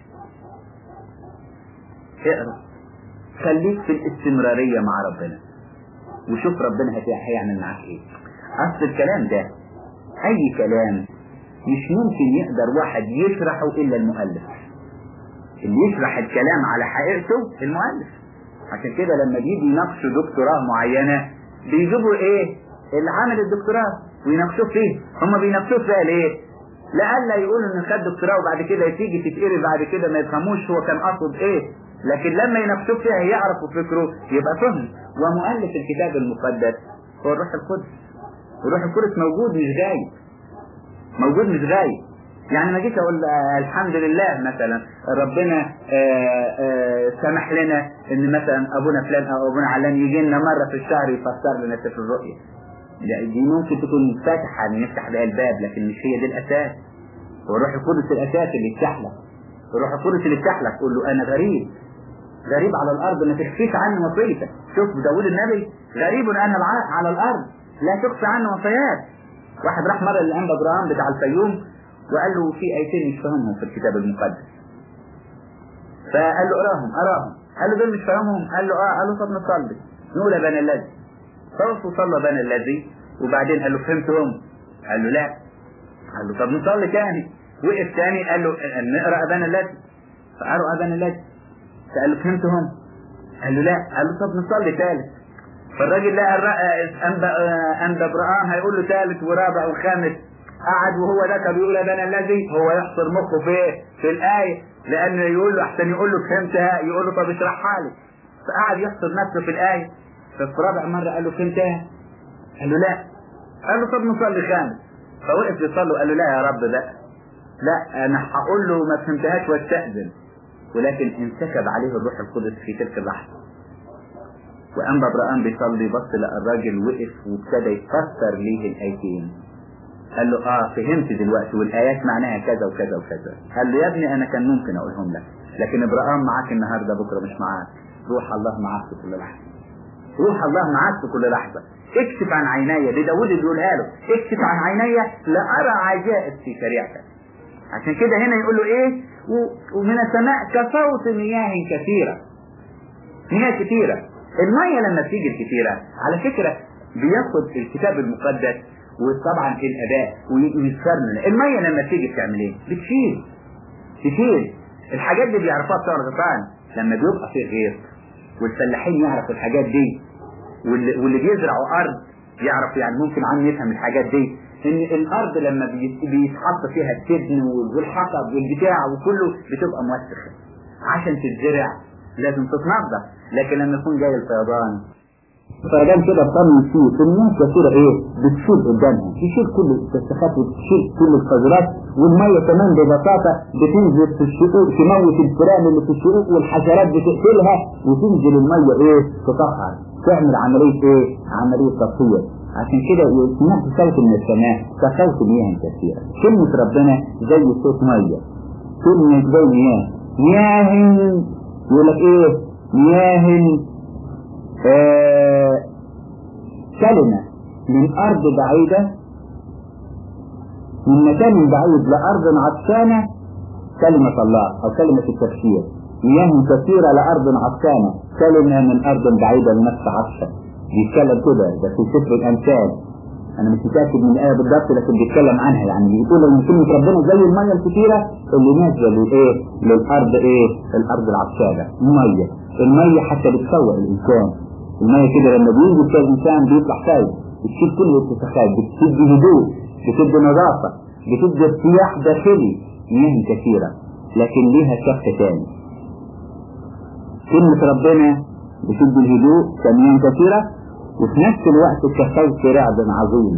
اقرا خليك في الاستمراريه مع ربنا وشوف ربنا هيعمل معاك ايه اصل الكلام ده اي كلام مش ممكن يقدر واحد يشرحه الا المؤلف اللي يشرح الكلام على حقيقته المؤلف عشان كده لما بيجي يناقشوا دكتوراه معينه بيجيبوا ايه اللي عامل الدكتوراه ويناقشوه فيه هم بيناقشوه فيها ليه لألا يقولوا ان خد دكتوراه وبعد كده تيجي تتقري بعد كده ما يفهموش هو كان قصد ايه لكن لما يناقشوه فيها يعرفوا فكره يبقى فهم ومؤلف الكتاب المقدس هو الروح القدس الروح القدس موجود مش غايب موجود مش غايب يعني ما جيت اقول الحمد لله مثلا ربنا آآ آآ سمح لنا ان مثلا ابونا فلان او ابونا علان يجي لنا مره في الشهر يفسر لنا سفر الرؤيا دي ممكن تكون فاتحه ان نفتح بها الباب لكن مش هي دي الاساس هو الروح القدس الاساس اللي يفتح لك الروح القدس اللي يفتح لك تقول له انا غريب غريب على الارض ما تخفيش عني وصيتك شوف داوود النبي غريب انا على الارض لا تخفى عني وصيات واحد راح مره للانبا ابراهام بتاع الفيوم وقال له في ايتين مش فاهمهم في الكتاب المقدس فقال له اراهم اراهم قال له دول مش فاهمهم قال له اه قال له طب نصلي نقول يا بني الذي فوق وصلى بني الذي وبعدين قال له فهمتهم قال له لا قال له طب نصلي تاني وقف تاني قال له نقرا بني الذي فقرأ بني الذي فقال له فهمتهم قال له لا قال له طب نصلي ثالث فالراجل لقى انبا انبا ابراهام هيقول له ثالث ورابع وخامس قعد وهو ده كان بيقول يا بني الذي هو يحصر مخه في في الآية لأن يقول له أحسن يقول له فهمتها يقول له طب اشرحها لي فقعد يحصر نفسه في الآية ففي رابع مرة قال له فهمتها قال له لا قال له طب نصلي خامس فوقف يصلي قال له لا يا رب لا لا أنا هقول له ما فهمتهاش واستأذن ولكن انسكب عليه الروح القدس في تلك اللحظة وأنبا إبراهيم بيصلي بص لقى الراجل وقف وابتدى يفسر ليه الآيتين قال له اه فهمت دلوقتي والايات معناها كذا وكذا وكذا قال له يا ابني انا كان ممكن اقولهم لك لكن ابراهيم معاك النهارده بكره مش معاك روح الله معاك في كل لحظه روح الله معاك في كل لحظه اكشف عن عيني دي داوود اللي بيقولها له اكشف عن عيني لارى عجائب في شريعتك عشان كده هنا يقول له ايه ومن السماء كصوت مياه كثيره مياه كثيره الميه لما بتيجي الكثيره على فكره بياخد الكتاب المقدس وطبعا الاداء ويسرنا الميه لما تيجي بتعمل ايه بتشيل تشيل الحاجات دي بيعرفوها بتوع الغطان لما بيبقى في غير والفلاحين يعرفوا الحاجات دي واللي, واللي بيزرعوا ارض يعرف يعني ممكن عم يفهم الحاجات دي ان الارض لما بيتحط فيها التبن والحطب والبتاع وكله بتبقى موسخه عشان تتزرع لازم تتنظف لكن لما يكون جاي الفيضان فيضان كده بطمن فيه الناس كثيرة ايه بتشيل قدامها تشيل كل التسخات وتشيل كل القذرات والمية كمان ببساطة بتنزل في الشقوق تموت الفئران اللي في الشقوق والحشرات بتقتلها وتنزل المية ايه تطهر تعمل عملية ايه عملية تطهير عشان كده سمعت صوت من السماء كصوت مياه كثيرة كلمة ربنا زي صوت مية كلمة زي مياه مياه يقول لك ايه مياه آه كلمة من أرض بعيدة من مكان بعيد لأرض عطشانة كلمة الله أو كلمة التفسير مياه كثيرة لأرض عطشانة كلمة من أرض بعيدة لنفس عطشة بيتكلم كده ده في سفر الأمثال أنا مش متأكد من الآية بالضبط لكن بيتكلم عنها يعني بيقول إن كلمة ربنا زي المية الكثيرة اللي نازلة لإيه؟ للأرض إيه؟ الأرض العطشانة مية المية حتى بتفوق الإنسان المية كده لما بينزل كده الإنسان بيطلع فايق بتشيل كل الاتساخات بتدي هدوء بتدي نظافة بتدي ارتياح داخلي مياه كثيرة لكن ليها شق تاني كلمة ربنا بتدي الهدوء كمياه كثيرة وفي نفس الوقت كصوت رعد عظيم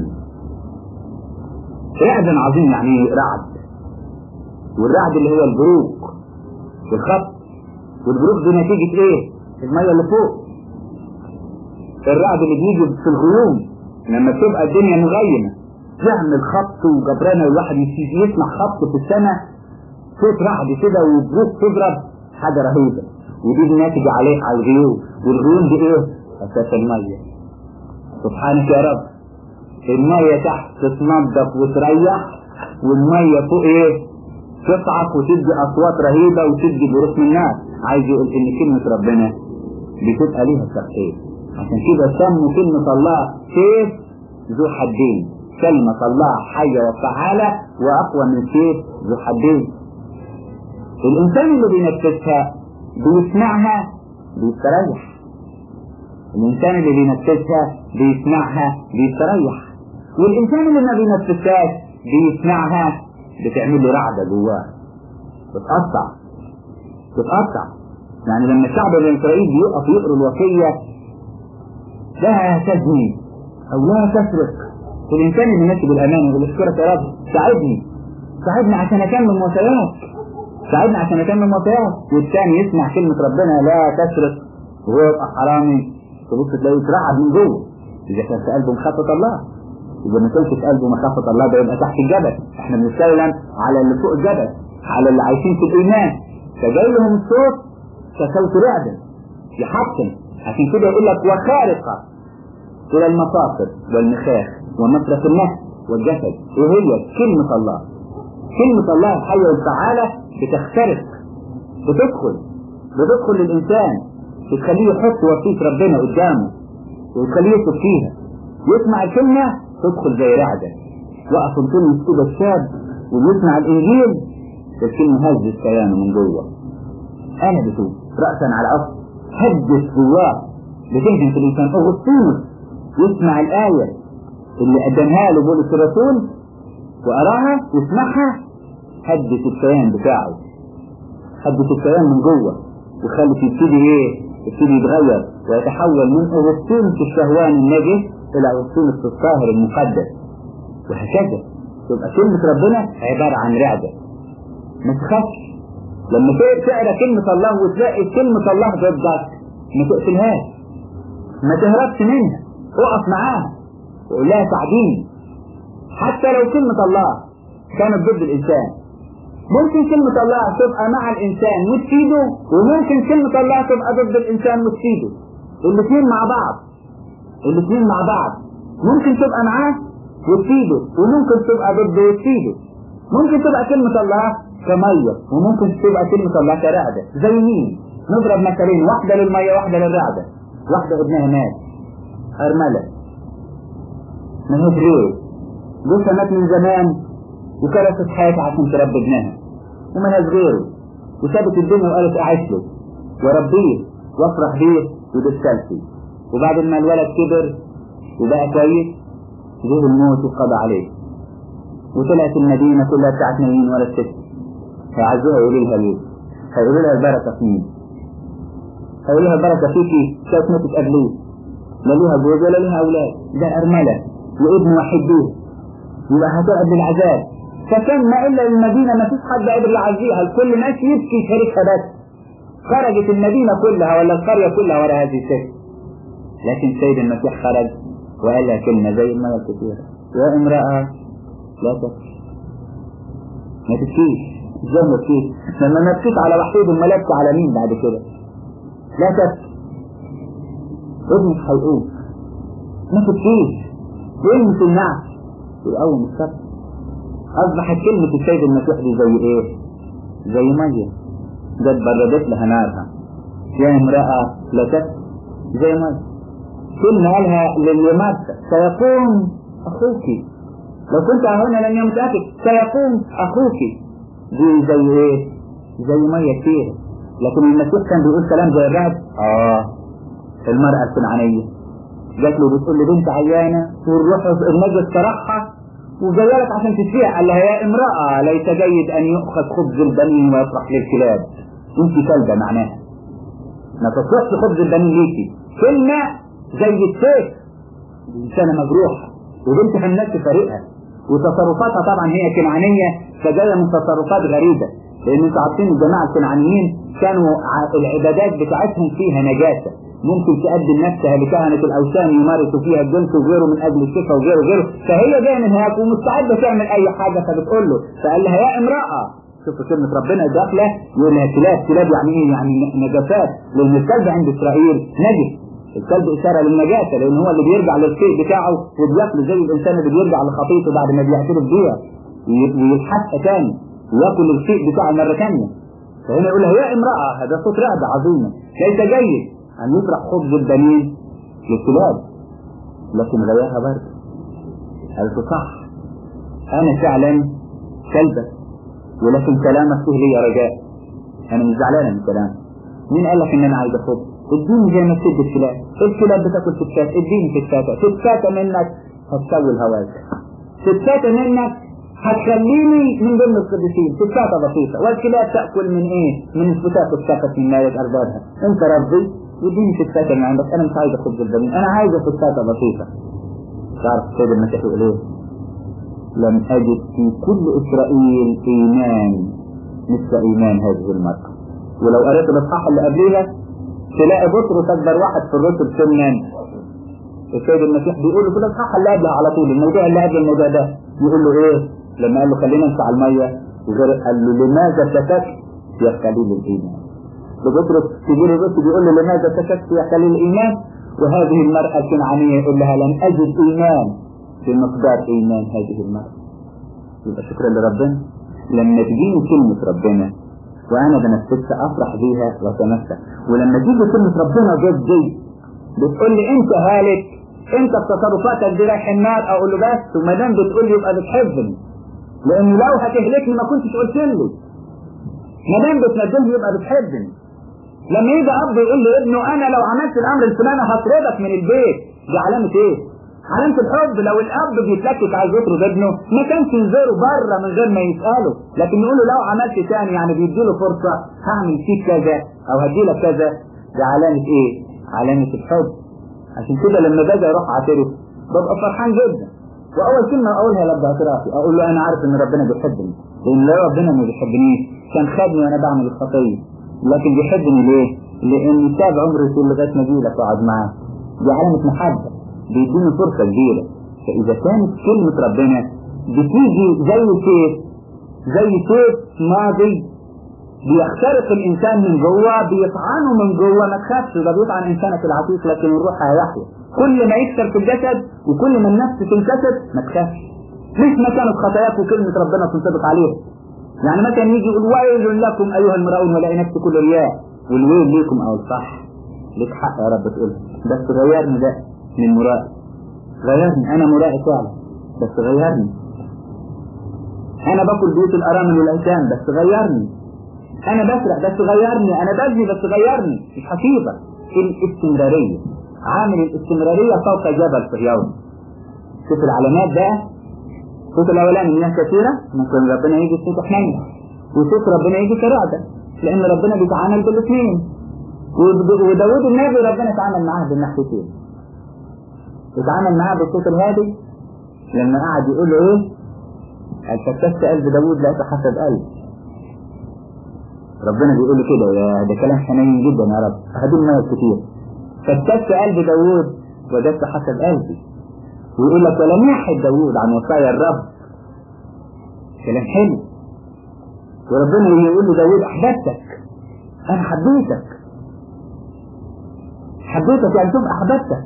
رعد عظيم يعني رعد والرعد اللي هو البروق الخط والبروق دي نتيجة ايه المية اللي فوق الرعد اللي بيجي في الغيوم لما تبقى الدنيا مغيمة يعمل خط وجبرانة الواحد يسمع خط في السماء صوت رعد كده وبروق تضرب حاجة رهيبة ودي ناتجة عليه على الغيوم والغيوم دي ايه اساس المية سبحانك يا رب المية تحت تتنضف وتريح والمية فوق ايه تصعق وتدي اصوات رهيبة وتدي بروح من الناس عايز يقول ان كلمة ربنا بتبقى ليها شخصية عشان كده سموا كلمة الله سيف ذو حدين كلمة الله حية وفعالة واقوى من سيف ذو حدين الانسان اللي بينفذها بيسمعها بيستريح الإنسان اللي بينفذها بيسمعها بيستريح والإنسان اللي ما بينفذهاش بيسمعها بتعمل له رعدة جواه تتقطع تتقطع يعني لما الشعب بني إسرائيل بيقف يقروا الوصية لا تزني أو لا تسرق الإنسان اللي ماشي بالأمان يقول اشكرك يا رب ساعدني ساعدني عشان أكمل وصاياك ساعدني عشان أكمل وصاياك والثاني يسمع كلمة ربنا لا تسرق وهو يبقى حرامي تبص تلاقيه يترعب من جوه اذا كان في قلبه مخافة الله اذا ما كانش في قلبه مخافة الله ده يبقى تحت الجبل احنا بنتكلم على اللي فوق الجبل على اللي عايشين في الايمان فجاي لهم الصوت كصوت رعد يحطم عشان كده يقول لك وخارقة الى المفاصل والمخاخ ومصرف النفس والجسد ايه هي كلمة الله كلمة الله الحية والفعالة بتخترق بتدخل بتدخل للإنسان بتخليه يحط وصية ربنا قدامه وتخليه يكتب فيها يسمع الكلمة تدخل زي رعدة وقف انطونيوس كده الشاب ويسمع الإنجيل الكلمة هزت كيانه من جوه أنا بشوف رأسا على أصل هزت جواه بتهجم في الإنسان أغسطينوس يسمع الآية اللي قدمها له بولس الرسول وقراها يسمعها هدت الكيان بتاعه هدت الكيان من جوه وخلت يبتدي ايه يبتدي يتغير ويتحول من اغسطينوس الشهوان النجس الى اغسطينوس الطاهر المقدس وهكذا تبقى كلمة ربنا عبارة عن رعدة ما تخافش لما تقرا كلمة الله وتلاقي كلمة الله ضدك ما تقتلهاش ما تهربش منها اقف معاها وقول لها ساعديني حتى لو كلمة الله كانت ضد الإنسان ممكن كلمة الله تبقى مع الإنسان وتفيده وممكن كلمة الله تبقى ضد الإنسان وتفيده الاثنين مع بعض الاثنين مع بعض ممكن تبقى معاه وتفيده وممكن تبقى ضده وتفيده ممكن تبقى كلمة الله كمية وممكن تبقى كلمة الله كرعدة زي مين نضرب مثالين واحدة للمية واحدة للرعدة واحدة ابنها مات أرملة ما هي غيره جوزها مات من زمان وكرست حياتها عشان تربي ابنها وما هي غيره وسابت الدنيا وقالت أعيش له واربيه وافرح بيه ودسلتي وبعد ما الولد كبر وبقى كويس جه الموت وقضى عليه وطلعت المدينة كلها بتاعت نايمين ولا الست هيعزوها يقولوا لها ليه؟ هيقولوا لها البركة في مين؟ هيقولوا لها البركة فيكي كانت ماتت قبليه لا ليها جوز ولا ليها أولاد ده أرملة وابن واحد بيه يبقى هتقعد بالعذاب فكان ما إلا المدينة ما فيش حد قادر يعزيها الكل ماشي يبكي شريكها بس خرجت المدينة كلها ولا القرية كلها ورا هذه الست لكن سيد المسيح خرج وقال لها كلمة زي المية الكثيرة يا امرأة لا تبكي ما تبكيش ازاي ما تبكيش لما ما تبكيش على وحيد امال ابكي على مين بعد كده لا تبكي ابنك هيقوم ما تبكيش وين النعش يقوم السبت اصبحت كلمة السيد المسيح دي زي ايه زي مية جت بردت لها نارها يا امرأة لا تبكي زي مية كلمة قالها للمارسة سيقوم اخوك لو كنت هنا لن متأكد سيقوم اخوك دي زي ايه زي مية كتير لكن المسيح كان بيقول كلام زي الرعد اه المرأة الصنعانية جات له بتقول لي بنت عيانة والروح النجس طرحها وجايه لك عشان تشفيها قال لها يا امرأة ليس جيد ان يؤخذ خبز البنين ويطرح للكلاب انت كلبة معناها ما تصلحش خبز البنين ليكي كلمة زي السيف انسانة مجروحة وبنتها الناس فريقها وتصرفاتها طبعا هي كنعانية فجاية من تصرفات غريبة لان انتوا عارفين الجماعة الكنعانيين كانوا العبادات بتاعتهم فيها نجاسة ممكن تقدم نفسها لكهنة الأوثان يمارسوا فيها الجنس وغيره من أجل الشفاء وغيره وغيره فهي جاية من هناك ومستعدة تعمل أي حاجة فبتقول له فقال لها يا امرأة شوفوا كلمة ربنا داخلة يقول لها كلاب كلاب يعني إيه يعني نجاسات لأن الكلب عند إسرائيل نجس الكلب إشارة للنجاسة لأن هو اللي بيرجع للشيء بتاعه وبياكله زي الإنسان اللي بيرجع لخطيته بعد ما بيعترف بيها ويلحقها تاني وياكل الشيء بتاعه مرة ثانية فهنا يقول لها يا امرأة هذا صوت رعدة عظيمة ليس جيد أن يطرح خبز البنين للكلاب لكن غياها برد قالت صح أنا فعلا كلبة ولكن كلامك فيه لي رجاء أنا مش زعلانة من كلامك مين قال لك إن أنا عايز خبز اديني زي ما تسد الكلاب الكلاب بتاكل فتات اديني فتاتة فتاتة منك هتسوي الهواز فتاتة منك هتخليني من ضمن القديسين فتاتة بسيطة والكلاب تأكل من ايه من الفتات الساقط من مالك أربابها انت ربي اديني فتاتة من عندك انا مش عايز خبز البنين انا عايز فتاتة بسيطة تعرف السيد المسيح يقول ايه لم اجد في كل اسرائيل ايمان مثل ايمان هذه المرأة ولو قريت الاصحاح اللي قبليها تلاقي بطرس اكبر واحد في الرسل سنا السيد المسيح بيقول له في الاصحاح اللي قبلها على طول الموضوع اللي قبل الموضوع ده يقول له ايه لما قال له خلينا نمشي على الميه وغير قال له لماذا سكت يا خليل الايمان بطرس تجيله الرسل بيقول له لماذا سكت يا خليل الايمان وهذه المرأة الكنعانية يقول لها لم أجد إيمان في مقدار إيمان هذه المرأة يبقى شكرا لربنا لما تجيني كلمة ربنا وأنا بنفسها أفرح بيها وأتمسك ولما تيجي كلمة ربنا ضد دي بتقول لي أنت هالك أنت في تصرفاتك دي رايح النار أقول له بس وما دام بتقول لي يبقى بتحبني لأن لو هتهلكني ما كنتش قلت لي ما دام بتندمني يبقى بتحبني لما يجي اب يقول لابنه انا لو عملت الامر الفلاني هطردك من البيت دي علامه ايه؟ علامة الحب لو الاب بيتلكك عايز يطرد ابنه ما كانش ينزله بره من غير ما يساله لكن يقول له لو عملت تاني يعني بيديله فرصه هعمل فيك كذا او هديلك كذا دي علامه ايه؟ علامه الحب عشان كده لما باجي اروح اعترف ببقى فرحان جدا واول كلمه اقولها لابد اعترافي اقول له انا عارف ان ربنا بيحبني لان لو ربنا ما بيحبنيش كان خدني وانا بعمل الخطيه لكن بيحبني ليه؟ لأن ساب عمري طول لغاية ما أجيلك وأقعد معاك. دي علامة محبة بيديني فرصة كبيرة. فإذا كانت كلمة ربنا بتيجي زي سيف زي سيف ماضي بيخترق الإنسان من جوه بيطعنه من جوه ما تخافش ده بيطعن إنسانك العتيق لكن الروح هيحيا. كل ما يكسر في الجسد وكل ما النفس تنكسر ما تخافش. مهما كانت خطاياك وكلمة ربنا تنطبق عليها. يعني مثلا يجي يقول ويل لكم ايها المراؤون ولا نفس كل رياء والويل ليكم او الصح لك حق يا رب تقول بس غيرني ده من مرائي غيرني انا مرائي فعلا بس غيرني انا باكل بيوت الارامل والايتام بس غيرني انا بسرق بس غيرني انا بجري بس غيرني مش حقيقة الاستمرارية عامل الاستمرارية فوق جبل صهيون شوف العلامات بقى صوت الاولاني من كثيرة ممكن ربنا يجي صوت حنين وصوت ربنا يجي كرعدة لان ربنا بيتعامل بالاثنين وداود النبي ربنا اتعامل معاه بالناحيتين اتعامل معاه بالصوت الهادي لما قعد يقول له ايه قال فتشت قلب داود لقيت حسب قلب ربنا بيقول له كده يا ده كلام حنين جدا يا رب هدي المية كتير فتشت قلب داود وجدت حسب قلبي ويقول لك ولم يحد داود عن وصايا الرب كلام حلو وربنا يقول له داود احببتك انا حبيتك حبيتك يعني ثم احببتك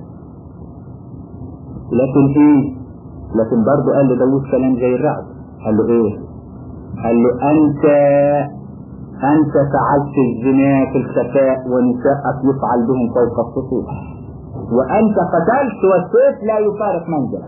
لكن ايه لكن برضه قال لداود كلام زي الرعد قال له ايه قال له انت انت فعلت الزنا في الخفاء ونساءك يفعل بهم فوق السطوح وانت قتلت والسيف لا يفارق منزلك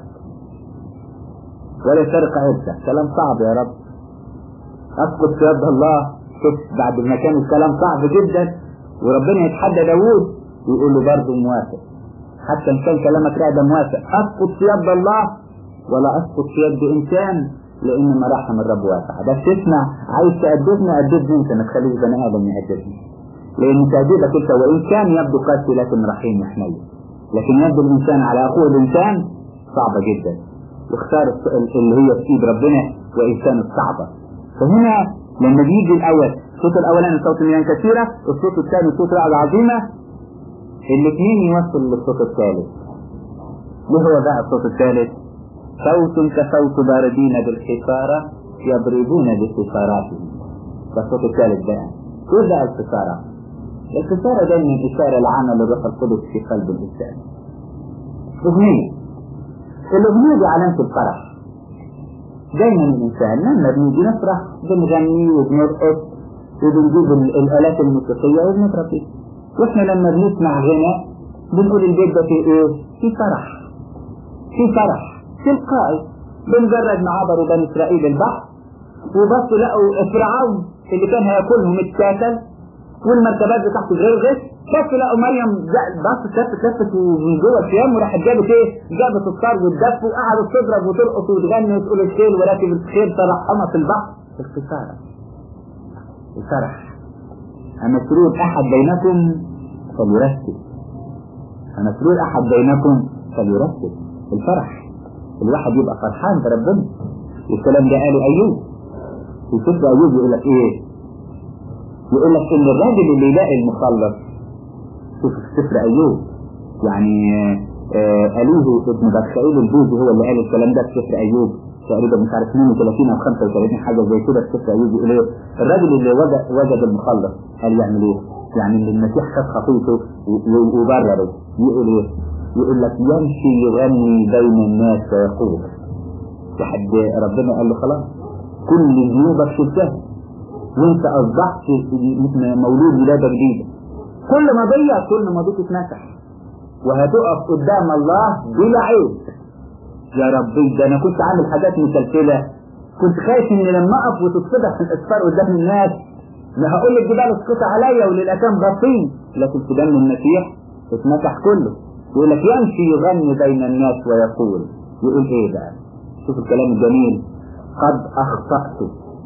ولا يفارق عزك كلام صعب يا رب اسقط في يد الله شوف بعد ما كان الكلام صعب جدا وربنا يتحدى داوود ويقول له برضه موافق حتى ان كان كلامك رعد موافق اسقط في يد الله ولا اسقط في يد انسان لان مراحم الرب واسعه بس اسمع عايز تأدبني أدبني انت ما تخليش بني ادم يأدبني لان تأديبك انت وان كان يبدو قاسي لكن رحيم وحنين لكن يبدو الانسان على اخوه الانسان صعبه جدا واختار اللي هي في ايد ربنا وان كانت صعبه فهنا لما بيجي الاول الصوت الاولاني صوت مياه كثيره الصوت الثاني صوت رعد عظيمه الاثنين يوصل للصوت الثالث ايه هو بقى الصوت الثالث صوت كصوت باردين بالحصارة يضربون بحصاراتهم ده الصوت الثالث بقى ايه بقى الحصارة الحصارة دايما إشارة لعمل الروح القدس في قلب الإنسان أغنية الأغنية دي علامة الفرح دايما الإنسان لما بنيجي نفرح بنغني وبنرقص وبنجيب الآلات الموسيقية وبنفرح فيه واحنا لما بنسمع غنى بنقول البيت ده فيه ايه؟ في فرح في فرح تلقائي بمجرد ما عبروا بني اسرائيل البحر وبصوا لقوا فرعون اللي كان هياكلهم اتكاسل والمركبات بتاعته غرغت بصوا لقوا مريم بص كفت كفت من جوه الخيام وراحت جابت ايه؟ جابت الصار والدف وقعدت تضرب وترقص وتغني وتقول الخيل ولكن الخيل ترحمت البحر الخساره الفرح أما سرور أحد بينكم فليرتب أما سرور أحد بينكم فليرتب الفرح الواحد يبقى فرحان بربنا والكلام ده قاله أيوب في سفر أيوب يقول لك إيه يقول لك إن الراجل اللي يلاقي المخلص شوف في سفر أيوب يعني آه أليه ابن بخائيل البوذي هو اللي قال الكلام ده في سفر أيوب تقريبا مش عارف 32 او 35 حاجه زي كده في سفر ايوب يقول ايه الراجل اللي وجد وجد المخلص قال يعمل ايه؟ يعني اللي المسيح خد خطيته وبرره يقول ايه؟ يقول لك يمشي يغني بين الناس ويقول لحد ربنا قال له خلاص كل ذنوبك شلتها وانت اصبحت مولود ولاده جديده كل ماضيه كل ماضيك اتمسح وهتقف قدام الله بلا عيب يا ربي ده انا كنت عامل حاجات مسلسلة كنت خايف ان لما اقف وتتصدق في الاسفار قدام الناس لا هقول للجبال اسقط عليا وللاكام باطين لكن في دم المسيح اتمسح كله يقول لك يمشي يغني بين الناس ويقول يقول ايه بقى شوف الكلام الجميل قد اخطأت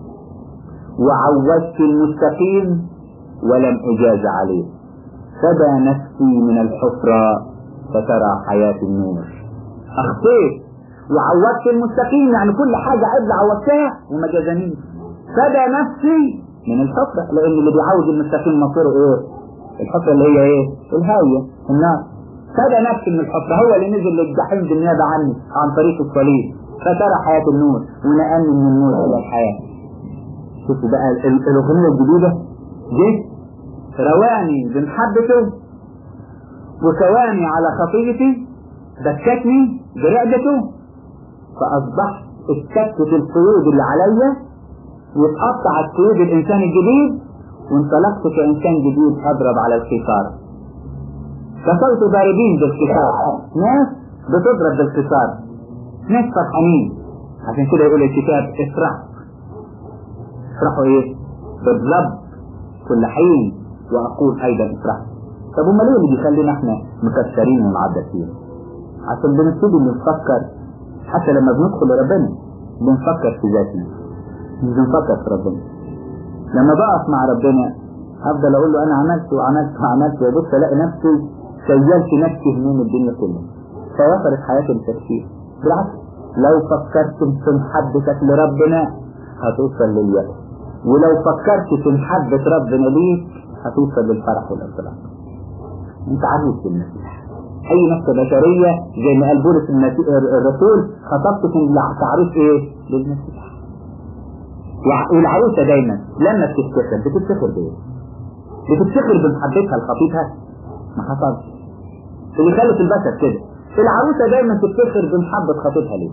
وعودت المستقيم ولم اجاز عليه فدى نفسي من الحفرة فترى حياة النور اخطيت وعودت المستقيم يعني كل حاجة عدل عودتها وما جازنيش فدى نفسي من الحفرة لان اللي بيعود المستقيم مصيره ايه الحفرة اللي هي ايه الهاوية النار فدى نفسي من الحفرة هو اللي نزل للجحيم بالنيابة عني عن طريق الصليب فترى حياة النور ونقلني من النور الى الحياة شوفوا بقى الاغنية الجديدة دي رواني بمحبته وكواني على خطيتي دكتني برقبته فأصبحت اتكتت القيود اللي عليا واتقطعت قيود الإنسان الجديد وانطلقت كإنسان جديد أضرب على القصار كسرت ضاربين بالقصار ناس بتضرب بالقصار ناس فرحانين عشان كده يقول الكتاب افرح افرحوا ايه بالرب كل حين وأقول أيضا افرح طب امال ايه اللي بيخلينا احنا مكسرين ومعدسين عشان بنبتدي نفكر حتى لما بندخل لربنا بنفكر في ذاتنا مش بنفكر في ربنا لما بقف مع ربنا افضل اقول له انا عملت وعملت وعملت وبص الاقي نفسي شيلت نفسي هموم الدنيا كلها فوصلت حياتي للتفكير بالعكس لو فكرت في محبتك لربنا هتوصل لليأس ولو فكرت في محبة ربنا ليك هتوصل للفرح والانطلاق انت عروس المسيح اي نفس بشرية زي ما قال بولس المسيح الرسول خطبتكم كعروس ايه للمسيح والعروسة دايما لما بتفتخر بتفتخر بايه بتفتخر بمحبتها لخطيبها ما حصلش اللي خلت البشر كده العروسة دايما تفتخر بمحبة خطيبها ليه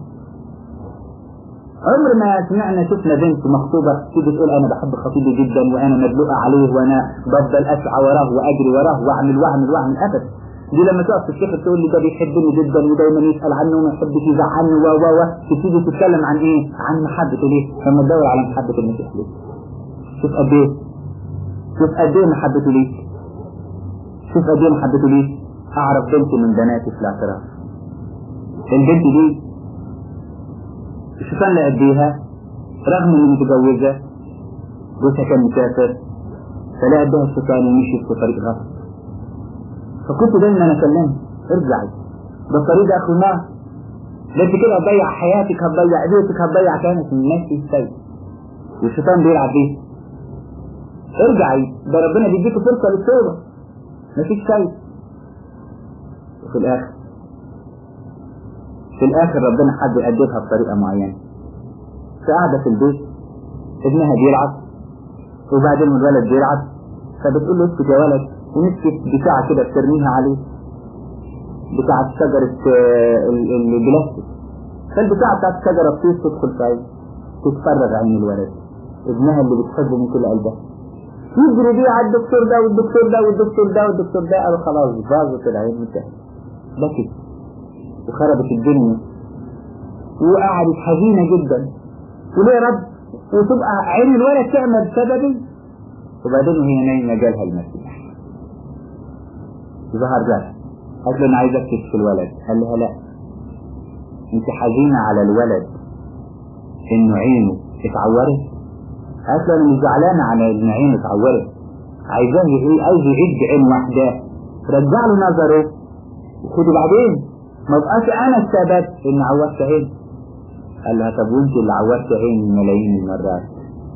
عمر ما سمعنا شفنا بنت مخطوبة تيجي تقول انا بحب خطيبي جدا وانا مدلوقة عليه وانا بفضل اسعى وراه واجري وراه واعمل واعمل واعمل ابدا دي لما تقف تفتخر تقول لي ده بيحبني جدا ودايما يسأل عنه وما يحبش يزعلني و و و تبتدي تتكلم عن ايه؟ عن محبته ليه؟ لما تدور على محبة المسيح ليه؟ شوف قد ايه؟ شوف قد ايه محبته ليك؟ شوف قد ايه محبته ليك؟ اعرف بنت من بناتي في الاعتراف البنت دي الشيطان اللي قديها رغم اني متجوزة جوزها كان مسافر فلا قدها الشيطان ومشي في طريق غلط فكنت دايما انا اكلمها ارجعي ده الطريق ده اخر النار ده انت كده هتضيع حياتك هتضيع بيتك هتضيع كانت من نفسي السيء والشيطان بيلعب بيه ارجعي ده ربنا بيديك فرصة للتوبة مفيش شيء وفي الاخر في الاخر ربنا حب يأدبها بطريقة معينة فقاعدة في البيت ابنها بيلعب وبعدين الولد بيلعب فبتقول له اسكت يا ولد ومسكت بتاع كده بترميها عليه بتاعة شجرة البلاستيك فالبتاع بتاعت الشجرة بتيجي تدخل في عين تتفرج عين الولد ابنها اللي بتحبه من كل قلبها يجري بيه على الدكتور ده والدكتور ده والدكتور ده والدكتور ده قالوا خلاص باظت العين انتهت بكت وخربت الدنيا وقعدت حزينة جدا وليه يا رب وتبقى عين الولد تعمل بسببي وبعدين وهي نايمة جالها المسيح ظهر جالها قالت له انا عايز اكتب في الولد قال لها لا انت حزينة على الولد انه عينه اتعورت قالت له انا مش زعلانة على ان عينه اتعورت عايزاه ايه عايز يعيد بعين واحدة رجع له نظره وخدوا بعدين ما بقاش انا السبب ان عورت عين قال لها طب وانت اللي عورت عين ملايين المرات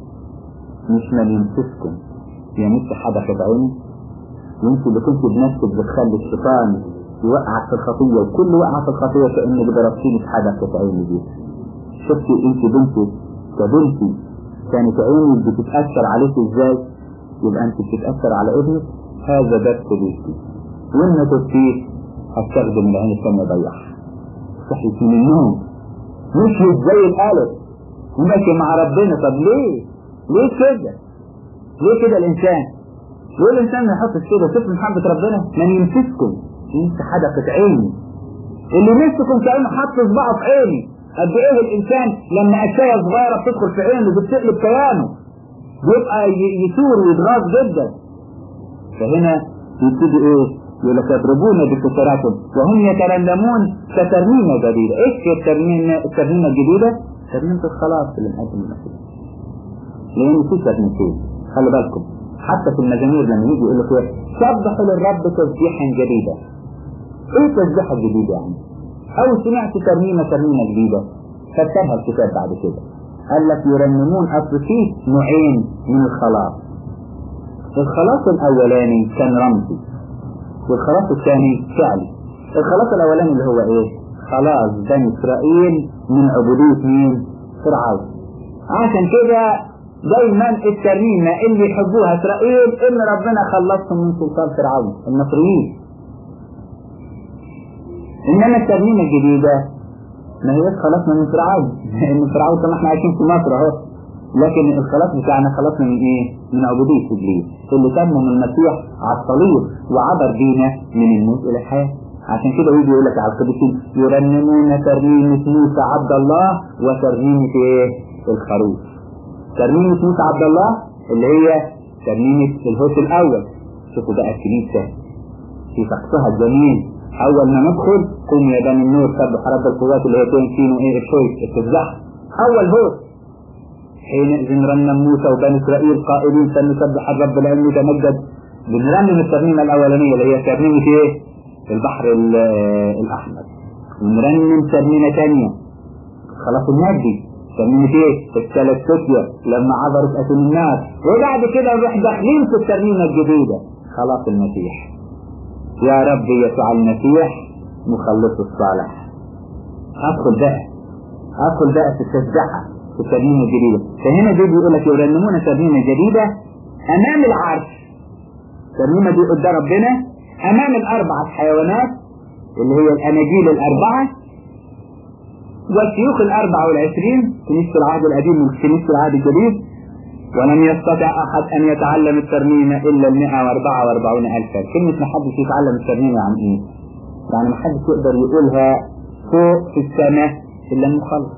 مش من يمسككم يا مس حدثت عيني وانت اللي كنت بنفسك بتخلي الشيطان يوقعك في الخطية وكل وقعة في الخطية كأنك ضربتيني في حدثت عيني دي شفتي انت بنتي كبنتي كانت عيني بتتأثر عليك ازاي يبقى انت بتتأثر على ابنك هذا درس ليكي وان ما تبكيش هتستخدم العين الثانية ضيعها صحيت من النوم مشيت زي الألف وماشي مع ربنا طب ليه؟ ليه كده؟ ليه كده الإنسان؟ ليه الإنسان ما يحطش كده شوف محبة ربنا من يمسككم انت حدقة عيني اللي يمسككم كأنه حط صباعه في عيني قد ايه الإنسان لما أشياء صغيرة بتدخل في عينه بتقلب كيانه بيبقى يثور ويتغاظ جدا فهنا يبتدي ايه يقول لك يضربون بكسراتهم وهم يترنمون كترنيمة جديدة ايش الترنيمة الترنيمة الجديدة ترنيمة الخلاص اللي مقدم المسيح لان في ترنيمتين خلي بالكم حتى في المزامير لما يجي يقول لك ايه سبحوا للرب تسبيحا جديدا ايه التسبيحة الجديدة يعني او سمعت ترنيمة ترنيمة جديدة فكتبها الكتاب بعد كده قال لك يرنمون اصل فيه نوعين من الخلاص الخلاص الاولاني كان رمزي والخلاص الثاني فعلي الخلاص الاولاني اللي هو ايه خلاص بني اسرائيل من عبودية مين فرعون عشان كده دايما الترنيمة اللي يحبوها اسرائيل ان ربنا خلصهم من سلطان فرعون المصريين انما الترنيمة الجديدة ما هيش خلصنا من فرعون لان فرعون طبعا احنا عايشين في مصر اهو لكن الخلاص بتاعنا خلصنا من ايه من عبودية ابليس اللي تم من المسيح على الصليب وعبر بينا من الموت الى الحياة عشان كده يجي يقول لك على القديسين يرنمون ترنيمة موسى عبد الله وترنيمة ايه الخروف ترنيمة موسى عبد الله اللي هي ترنيمة الهوس الاول شوفوا بقى الكنيسة في طقسها الجميل أول ما ندخل قوم يا بني النور سبح رب القوات اللي هي تنسين وإيه شوي التسبح أول هو حينئذ رنم موسى وبني إسرائيل قائلين سنسبح الرب لأنه تمجد بنرنم الترنيمة الأولانية اللي هي ترنيمة إيه؟ البحر الأحمر ونرنم ترنيمة ثانية خلاص النبي ترنيمة إيه؟ الثلاث لما عبرت أتم النار وبعد كده نروح داخلين في الترنيمة الجديدة خلاص المسيح يا رب يسوع المسيح مخلص الصالح أدخل بقى أدخل بقى في التسبحة في الترنيمة الجديدة فهنا دي بيقول لك يرنمون ترنيمة جديدة أمام العرش الترنيمة دي قدام ربنا أمام الأربعة حيوانات اللي هي الأناجيل الأربعة والشيوخ الأربعة والعشرين كنيسة العهد القديم وكنيسة العهد الجديد ولم يستطع أحد أن يتعلم الترنيمة إلا المئة وأربعة وأربعون ألفا كلمة ما حدش يتعلم الترنيمة عن إيه؟ يعني ما حدش يقدر يقولها فوق في السماء إلا المخلص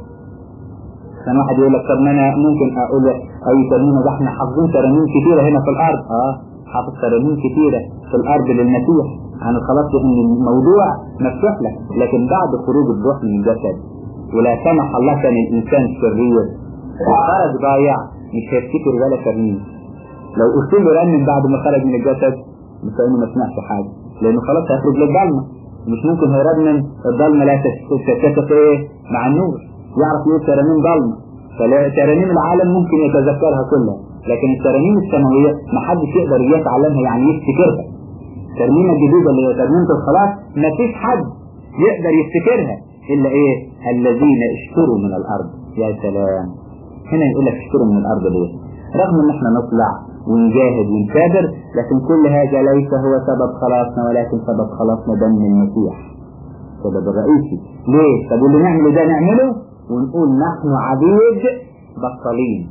كان واحد يقول لك طب ما أنا ممكن أقول أي ترنيمة ده إحنا حافظين ترانيم كتيرة هنا في الأرض أه حافظ ترانيم كتيرة في الأرض للمسيح يعني خلاص إن الموضوع مفتوح لك لكن بعد خروج الروح من الجسد ولا سمح الله كان الإنسان شرير خرج ضايع مش هيفتكر ولا ترنيم لو قلت له رنم بعد ما خرج من الجسد مش كأنه ما سمعش حاجة لأنه خلاص هيخرج للضلمة مش ممكن هيرنم الضلمة لا تتفق ايه مع النور يعرف يقول ترانيم ضلمة فترانيم العالم ممكن يتذكرها كلها لكن الترانيم السماوية ما حدش يقدر يتعلمها يعني يفتكرها الترنيمة الجديدة اللي هي ترنيمة الخلاص ما فيش حد يقدر يفتكرها إلا إيه الذين اشتروا من الأرض يا سلام هنا يقول لك اشتروا من الأرض ليه رغم ان احنا نطلع ونجاهد ونكابر لكن كل هذا ليس هو سبب خلاصنا ولكن سبب خلاصنا دم المسيح السبب الرئيسي ليه طب اللي نعمله ده نعمله ونقول نحن عبيد بطلين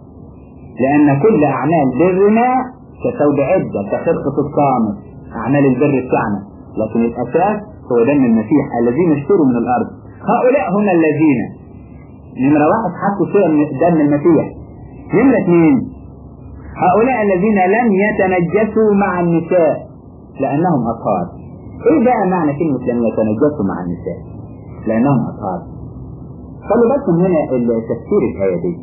لأن كل أعمال برنا كثوب عدة كخرقة الصامت أعمال البر بتاعنا لكن الأساس هو دم المسيح الذين اشتروا من الأرض هؤلاء هم الذين نمرة واحد حطوا صورة من دم المسيح نمرة اثنين هؤلاء الذين لم يتنجسوا مع النساء لأنهم أطهار إيه بقى معنى كلمة لم يتنجسوا مع النساء لأنهم أطهار خلوا بالكم هنا تفسير الآية دي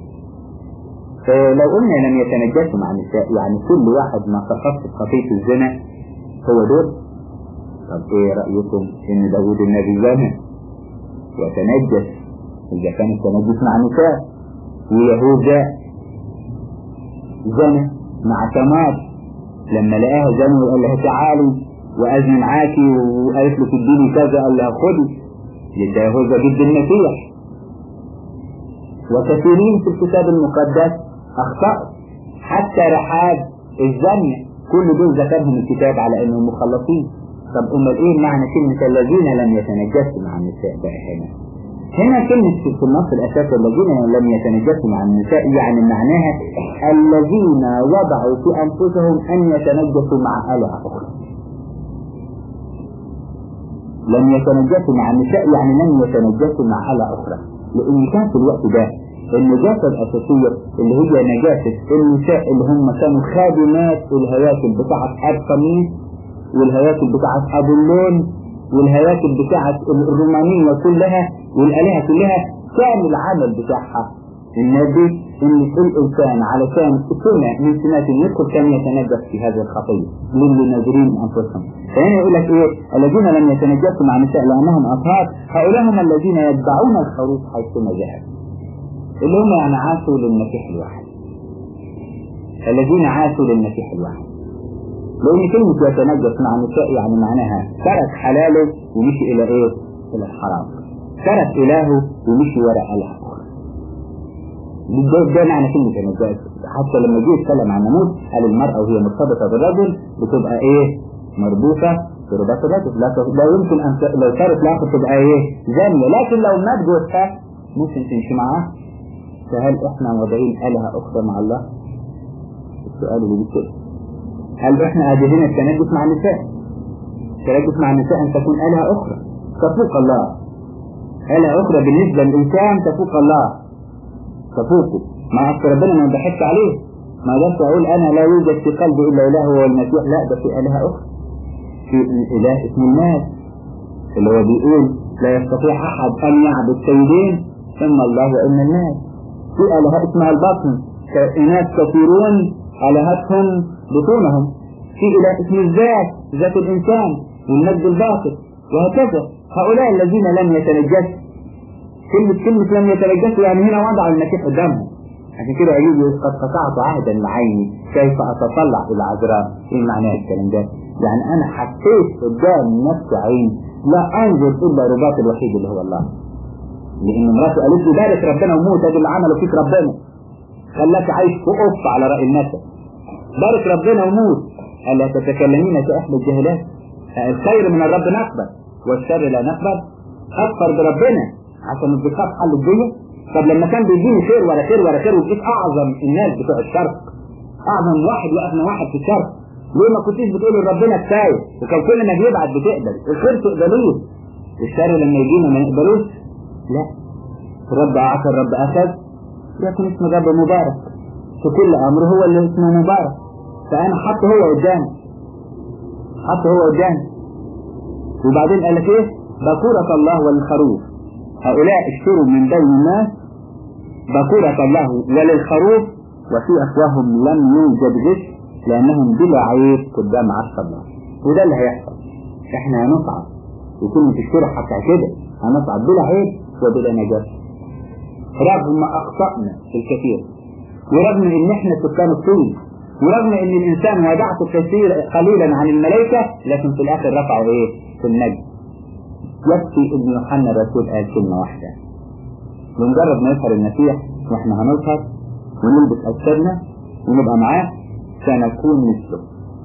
فلو قلنا لم يتنجسوا مع النساء يعني كل واحد ما تخصص خطية الزنا هو دول طب ايه رأيكم ان داود النبي زنا وتنجس إذا كان التنجس مع النساء ويهوذا زنى مع تمار لما لقاها زنى وقال لها تعالي وأزن معاكي وقالت له تديني كذا قال لها خدي يبقى يهوذا ضد المسيح وكثيرين في الكتاب المقدس أخطأوا حتى رحاب الزانية كل دول ذكرهم الكتاب على أنهم مخلصين طب أمال إيه معنى كلمة الذين لم يتنجسوا مع النساء بقى هنا هنا كلمة في النص الأساسي الذين لم يتنجسوا مع النساء يعني معناها الذين وضعوا في أنفسهم أن يتنجسوا مع آلهة أخرى لم يتنجسوا مع النساء يعني لم يتنجسوا مع آلهة أخرى لأن كان في الوقت ده النجاسة الأساسية اللي هي نجاسة النساء اللي هم كانوا خادمات الهياكل بتاعة أرقمين والهياكل بتاعة أبولون والهياكل بتاعة الرومانية كلها والآلهة كلها كان العمل بتاعها النبي ان الانسان علشان سنة من سنات يدخل كان يتنجس في هذه الخطية للي ناظرين انفسهم فهنا يقول لك ايه الذين لم يتنجسوا مع النساء لانهم اطهار هؤلاء هم الذين يتبعون الخروف حيثما ذهب اللي هم يعني عاشوا للمسيح الواحد الذين عاشوا للمسيح الواحد لأن كلمة يتنجس مع النساء يعني معناها ترك حلاله ومشي إلى إيه؟ إلى الحرام ترك إلهه ومشي وراء إله أخرى ده, ده معنى كلمة النجاس حتى لما جه يتكلم عن ناموس قال المرأة وهي مرتبطة بالرجل بتبقى إيه؟ مربوطة برباط الرجل لا لا يمكن أن لو صارت لاخر تبقى إيه؟ زانية لكن لو مات جوزها ممكن تمشي معاه فهل إحنا وضعين آلهة أخرى مع الله؟ السؤال اللي بيتكلم هل احنا قادرين التنجس مع النساء التنجس مع النساء ان تكون آلهة اخرى تفوق الله آلهة اخرى بالنسبة للإنسان تفوق الله تفوقه ما أصل ربنا ما بحث عليه ما قدرت أقول أنا لا يوجد في قلبي إلا إله هو المسيح لا ده في آلهة أخرى في الاله اسمه الناس اللي هو بيقول لا يستطيع احد ان يعبد سيدين اما الله واما الناس في الهه اسمها البطن كائنات كثيرون الهتهم بطونهم في اله اسم الذات ذات الانسان والمجد الباطل وهكذا هؤلاء الذين لم يتنجسوا كلمة كلمة لم يتنجسوا يعني هنا وضع المسيح قدامهم عشان كده أيوب يقول قد قطعت عهدا معيني كيف أتطلع إلى عذراء إيه معناه الكلام ده؟ يعني أنا حطيت قدام نفسي عين لا أنظر إلا رباط الوحيد اللي هو الله لأن مراته قالت لي بارك ربنا وموت ادي اللي عمله فيك ربنا خلاك عايش في قف على رأي الناس بارك ربنا وموت ألا تتكلمين كأهل الجهلات الخير من الرب نقبل والشر لا نقبل أكثر بربنا عشان الدقات حل الدنيا طب لما كان بيجيني خير ولا خير ولا خير وجيت أعظم الناس بتوع الشرق أعظم واحد وأغنى واحد في الشرق ليه ما كنتيش بتقول لربنا كفاية وكان كل ما بيبعت بتقبل الخير تقبلوه الشر لما يجينا ما نقبلوش لا الرب أعطى الرب أخذ لكن اسم الرب مبارك في كل أمر هو اللي اسمه مبارك فأنا حتى هو قدامي حتى هو قدامي وبعدين قال لك ايه بكورة الله والخروف هؤلاء اشتروا من بين الناس بكورة الله وللخروف وفي أفواههم لم يوجد غش لأنهم بلا عيب قدام عرش الله وده اللي هيحصل احنا هنصعد وكلمة الشرح حتى كده هنصعد بلا عيب وبلا نجاسة رغم أخطأنا الكثير ورغم ان احنا سكان الطول ورغم ان الانسان ودعته كثير قليلا عن الملائكة لكن في الاخر رفعوا ايه في النجم يكفي ان يوحنا الرسول قال كلمة واحدة بمجرد ما يظهر المسيح واحنا هنظهر ونلبس اجسادنا ونبقى معاه سنكون مثله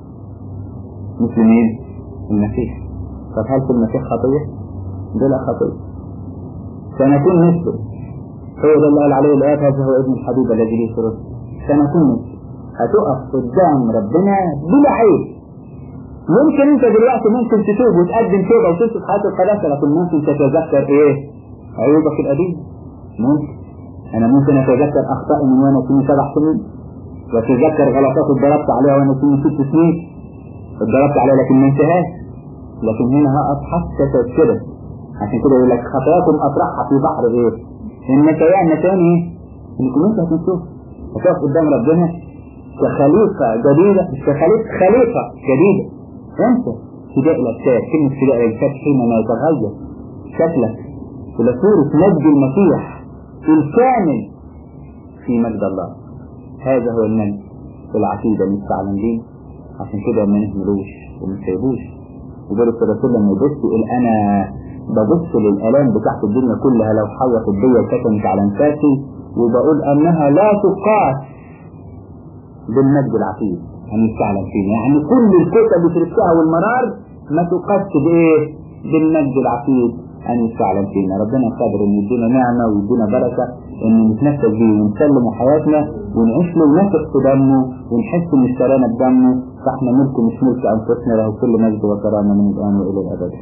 مثل مين؟ المسيح طب هل في المسيح خطية؟ بلا خطية سنكون مثله هو ده اللي قال عليه الآيات هذا هو ابن الحبيب الذي ليه سرور سنكون مثله هتقف قدام ربنا بلا عيب ممكن انت دلوقتي ممكن تتوب وتقدم توبه وتسلك حياه القداسه لكن ممكن تتذكر ايه؟ عيوبك القديمه ممكن انا ممكن اتذكر اخطائي من وانا سني سبع سنين واتذكر غلطات اتضربت عليها وانا سني ست سنين اتضربت عليها لكن ما انتهاش لكن هنا هقف حتى تذكرك عشان كده يقول لك خطاياكم اطرحها في بحر ايه؟ النسيان نسيان ايه؟ انكم انت هتنسوه هتقف قدام ربنا كخليفة جديدة مش كخليفة خليفة جديدة انت فداء الأجساد كلمة فداء الأجساد حينما يتغير شكلك إلى صورة مجد المسيح الكامل في مجد الله هذا هو المجد العقيدة المستعلن به عشان كده ما نهملوش وما نسيبوش وبارك الرسول لما يبص يقول أنا ببص للآلام بتاعت الدنيا كلها لو حوت الدنيا كتمت على انفاسي وبقول أنها لا تقاس بالمجد العتيد أن يستعلم فينا يعني كل الكتب بتركها والمرار ما تقاس بإيه بالمجد العتيد أن يستعلم فينا ربنا قادر أن يدينا نعمة ويدينا بركة أن نتنفذ به ونسلم حياتنا ونعيش له ونثق في دمه ونحس إن اشترانا بدمه فاحنا ملك مش ملك أنفسنا له كل مجد وكرامة من الآن وإلى الأبد